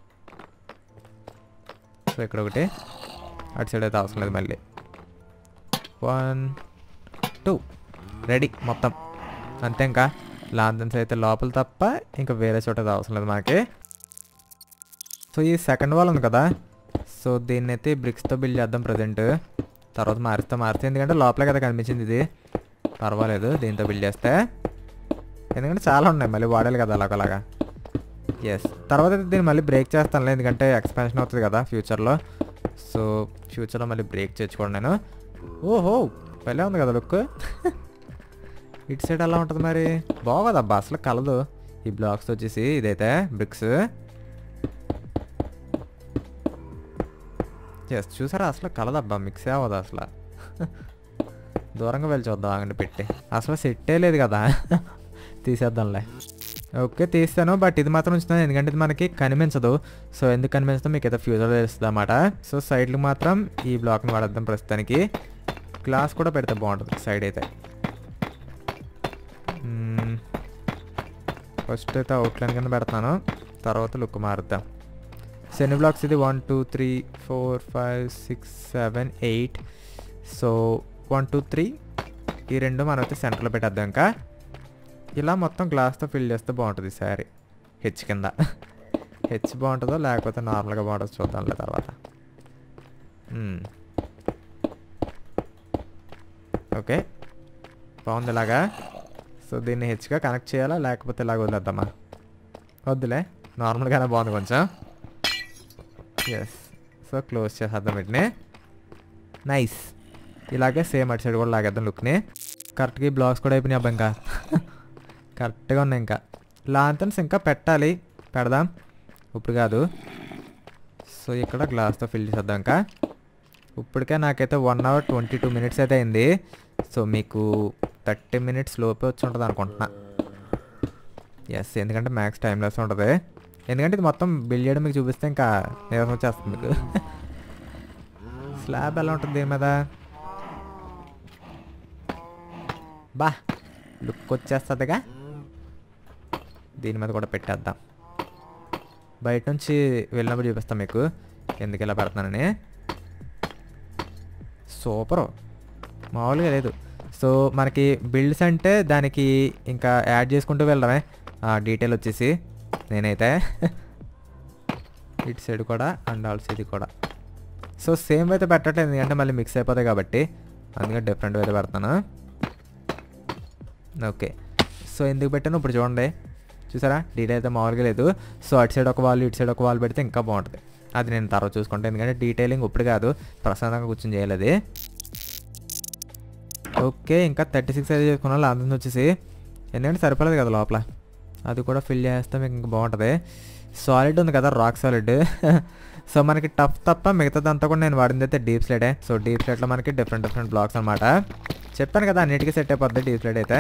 సో ఇక్కడ ఒకటి అటు సైడ్ అయితే అవసరం లేదు మళ్ళీ వన్ టూ రెడీ మొత్తం అంతే ఇంకా లాంతన్స్ అయితే లోపల తప్ప ఇంకా వేరే చోట అయితే అవసరం లేదు మనకి సో ఈ సెకండ్ వాల్ ఉంది కదా సో దీన్ని అయితే బ్రిక్స్తో బిల్డ్ చేద్దాం ప్రజెంట్ తర్వాత మారిస్తే మారిస్తే ఎందుకంటే లోపలే కదా కనిపించింది ఇది పర్వాలేదు దీంతో బిల్డ్ చేస్తే ఎందుకంటే చాలా ఉన్నాయి మళ్ళీ వాడాలి కదా అలాగలాగా ఎస్ తర్వాత అయితే దీన్ని మళ్ళీ బ్రేక్ చేస్తానులే ఎందుకంటే ఎక్స్పాన్షన్ అవుతుంది కదా ఫ్యూచర్లో సో ఫ్యూచర్లో మళ్ళీ బ్రేక్ చేసుకోండి నేను ఓహో పెళ్ళే ఉంది కదా లుక్ ఇటు సైడ్ ఎలా ఉంటుంది మరి బాగోదబ్బా అసలు కలదు ఈ బ్లాక్స్ వచ్చేసి ఇదైతే బ్రిక్స్ ఎస్ చూసారా అసలు కలదబ్బా మిక్స్ అవ్వదు అసలు దూరంగా వెళ్ళి చూద్దాం ఆగండి పెట్టి అసలు సెట్టే లేదు కదా తీసేద్దాంలే ఓకే తీస్తాను బట్ ఇది మాత్రం ఉంచుతాను ఎందుకంటే ఇది మనకి కనిపించదు సో ఎందుకు కనిపించదో మీకు అయితే ఫ్యూచర్ తెలుస్తుంది అన్నమాట సో సైడ్లు మాత్రం ఈ బ్లాక్ని వాడద్దాం ప్రస్తుతానికి గ్లాస్ కూడా పెడితే బాగుంటుంది సైడ్ అయితే ఫస్ట్ అయితే అవుట్లైన్ కింద పెడతాను తర్వాత లుక్ మారుద్దాం సెన్ని బ్లాక్స్ ఇది one two three four five six seven eight so one two three ఈ రెండు మనం అయితే సెంటర్లో పెట్టేద్దాం ఇంకా ఇలా మొత్తం గ్లాస్తో ఫిల్ చేస్తే బాగుంటుంది శారీ హెచ్ కింద హెచ్ బాగుంటుందో లేకపోతే నార్మల్గా బాగుంటుందో చూద్దాంలే తర్వాత మ్మ్. ఓకే బాగుంది ఇలాగా సో దీన్ని హెచ్గా కనెక్ట్ చేయాలా లేకపోతే ఇలాగ వదిలేద్దామా వద్దులే నార్మల్గానే బాగుంది కొంచెం ఎస్ సో క్లోజ్ చేసేద్దాం వీటిని నైస్ ఇలాగే సేమ్ అటు సైడ్ కూడా లాగేద్దాం లుక్ని కరెక్ట్గా ఈ బ్లాక్స్ కూడా అయిపోయినాయి అబ్బా ఇంకా కరెక్ట్గా ఉన్నాయి ఇంకా లాంతన్స్ ఇంకా పెట్టాలి పెడదాం ఇప్పుడు కాదు సో ఇక్కడ గ్లాస్తో ఫిల్ చేసేద్దాం ఇంకా ఇప్పటికే నాకైతే one hour twenty two minutes అయితే అయింది సో మీకు థర్టీ మినిట్స్ లోపే వచ్చి ఉంటుంది అనుకుంటున్నా ఎస్ ఎందుకంటే మ్యాక్స్ టైం లెస్ ఉంటుంది ఎందుకంటే ఇది మొత్తం బిల్ చేయడం మీకు చూపిస్తే ఇంకా నీరసం వచ్చేస్తుంది మీకు స్లాబ్ ఎలా ఉంటుంది దీని మీద బా లుక్ వచ్చేస్తుందిగా దీని మీద కూడా పెట్టేద్దాం బయట నుంచి వెళ్ళినప్పుడు చూపిస్తాం మీకు ఎందుకు ఇలా పెడుతున్నానని సూపరు మామూలుగా లేదు సో మనకి బిల్డ్స్ అంటే దానికి ఇంకా యాడ్ చేసుకుంటూ వెళ్ళడమే డీటెయిల్ వచ్చేసి నేనైతే ఇటు సైడ్ కూడా అండ్ ఆల్సో ఇది కూడా సో సేమ్ అయితే పెట్టట్లేదు ఎందుకంటే మళ్ళీ మిక్స్ అయిపోతాయి కాబట్టి అందుకే డిఫరెంట్ అయితే పెడతాను ఓకే సో ఎందుకు పెట్టాను ఇప్పుడు చూడండి చూసారా డీటెయిల్ అయితే మామూలుగా లేదు సో అటు సైడ్ ఒక వాల్ ఇటు సైడ్ ఒక వాల్ పెడితే ఇంకా బాగుంటుంది అది నేను తర్వాత చూసుకుంటాను ఎందుకంటే డీటెయిలింగ్ ఇప్పుడు కాదు ప్రశాంతంగా కూర్చొని చేయాలి అది ఓకే ఇంకా థర్టీ సిక్స్ అయితే చేసుకున్నాను లాంఛన్ వచ్చేసి ఎందుకంటే సరిపోలేదు కదా లోపల అది కూడా ఫిల్ చేస్తే మీకు ఇంకా బాగుంటుంది సాలిడ్ ఉంది కదా రాక్ సాలిడ్ సో మనకి టఫ్ తప్ప మిగతాదంతా కూడా నేను వాడింది అయితే డీప్ స్లైడే సో డీప్ స్లైడ్లో మనకి డిఫరెంట్ డిఫరెంట్ బ్లాక్స్ అనమాట చెప్పాను కదా అన్నిటికీ సెట్ అయిపోద్ది డీప్ స్లైడ్ అయితే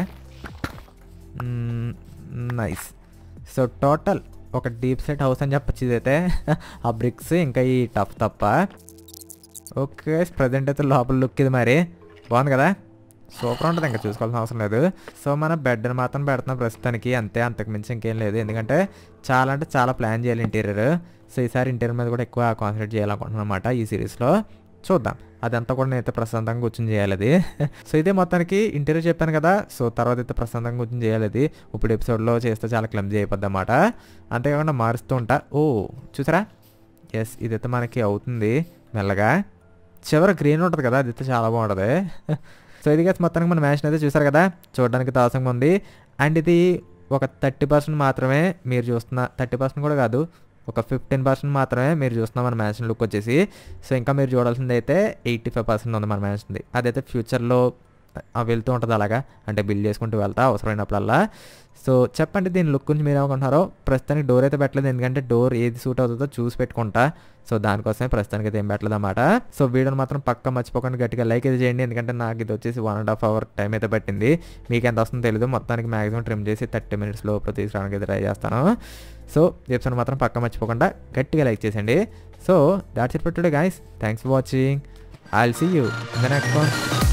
నైస్ సో టోటల్ ఒక డీప్ సెట్ హౌస్ అని చెప్పచ్చు ఇదైతే ఆ బ్రిక్స్ ఇంకా ఈ టఫ్ తప్ప ఓకే ప్రజెంట్ అయితే లోపల లుక్ ఇది మరి బాగుంది కదా సూపర్ ఉంటుంది ఇంకా చూసుకోవాల్సిన అవసరం లేదు సో మన బెడ్ని మాత్రం పెడుతున్నాం ప్రస్తుతానికి అంతే అంతకు మించి ఇంకేం లేదు ఎందుకంటే చాలా అంటే చాలా ప్లాన్ చేయాలి ఇంటీరియర్ సో ఈసారి ఇంటీరియర్ మీద కూడా ఎక్కువ కాన్సన్ట్రేట్ చేయాలనుకుంటున్నాను అనమాట ఈ సిరీస్లో చూద్దాం అదంతా కూడా నేనైతే ప్రశాంతంగా కూర్చొని చేయాలి అది సో ఇదే మొత్తానికి ఇంటీరియర్ చెప్పాను కదా సో తర్వాత అయితే ప్రశాంతంగా కూర్చొని చేయాలి అది ఇప్పుడు ఎపిసోడ్లో చేస్తే చాలా క్లమ్జీ అయిపోద్ది అన్నమాట అంతేకాకుండా మారుస్తూ ఉంటా ఓ చూసారా ఎస్ ఇదైతే మనకి అవుతుంది మెల్లగా చివరి గ్రీన్ ఉంటుంది కదా అది అయితే చాలా బాగుంటుంది సో ఇది గైస్ మొత్తానికి మన మ్యాచ్ అయితే చూసారు కదా చూడడానికి తాసంగా ఉంది అండ్ ఇది ఒక థర్టీ పర్సెంట్ మాత్రమే మీరు చూస్తున్న థర్టీ పర్సెంట్ కూడా కాదు ఒక ఫిఫ్టీన్ పర్సెంట్ మాత్రమే మీరు చూస్తున్న మన మ్యాచ్ లుక్ వచ్చేసి సో ఇంకా మీరు చూడాల్సింది అయితే ఎయిటీ ఫైవ్ పర్సెంట్ ఉంది మన మ్యాచ్ది అదైతే ఫ్యూచర్లో ఆ వెళ్తూ ఉంటుంది అలాగా అంటే బిల్డ్ చేసుకుంటూ వెళ్తా అవసరమైనప్పుడల్లా సో చెప్పండి దీని లుక్ గురించి మీరు ఏమనుకుంటున్నారో ప్రస్తుతానికి డోర్ అయితే పెట్టలేదు ఎందుకంటే డోర్ ఏది సూట్ అవుతుందో చూసి పెట్టుకుంటా సో దానికోసమే ప్రస్తుతానికి అయితే ఏం పెట్టలేదు అనమాట సో వీడియోని మాత్రం పక్క మర్చిపోకుండా గట్టిగా లైక్ అయితే చేయండి ఎందుకంటే నాకు ఇది వచ్చేసి one and half hour time అయితే పట్టింది మీకు ఎంత వస్తుందో తెలియదు మొత్తానికి మాక్సిమం ట్రిమ్ చేసి థర్టీ మినిట్స్ లోపల తీసుకురావడానికి అయితే ట్రై చేస్తాను సో ఎపిసోడ్ మాత్రం పక్క మర్చిపోకుండా గట్టిగా లైక్ చేసేయండి so that's it for today guys thanks for watching I see you the next one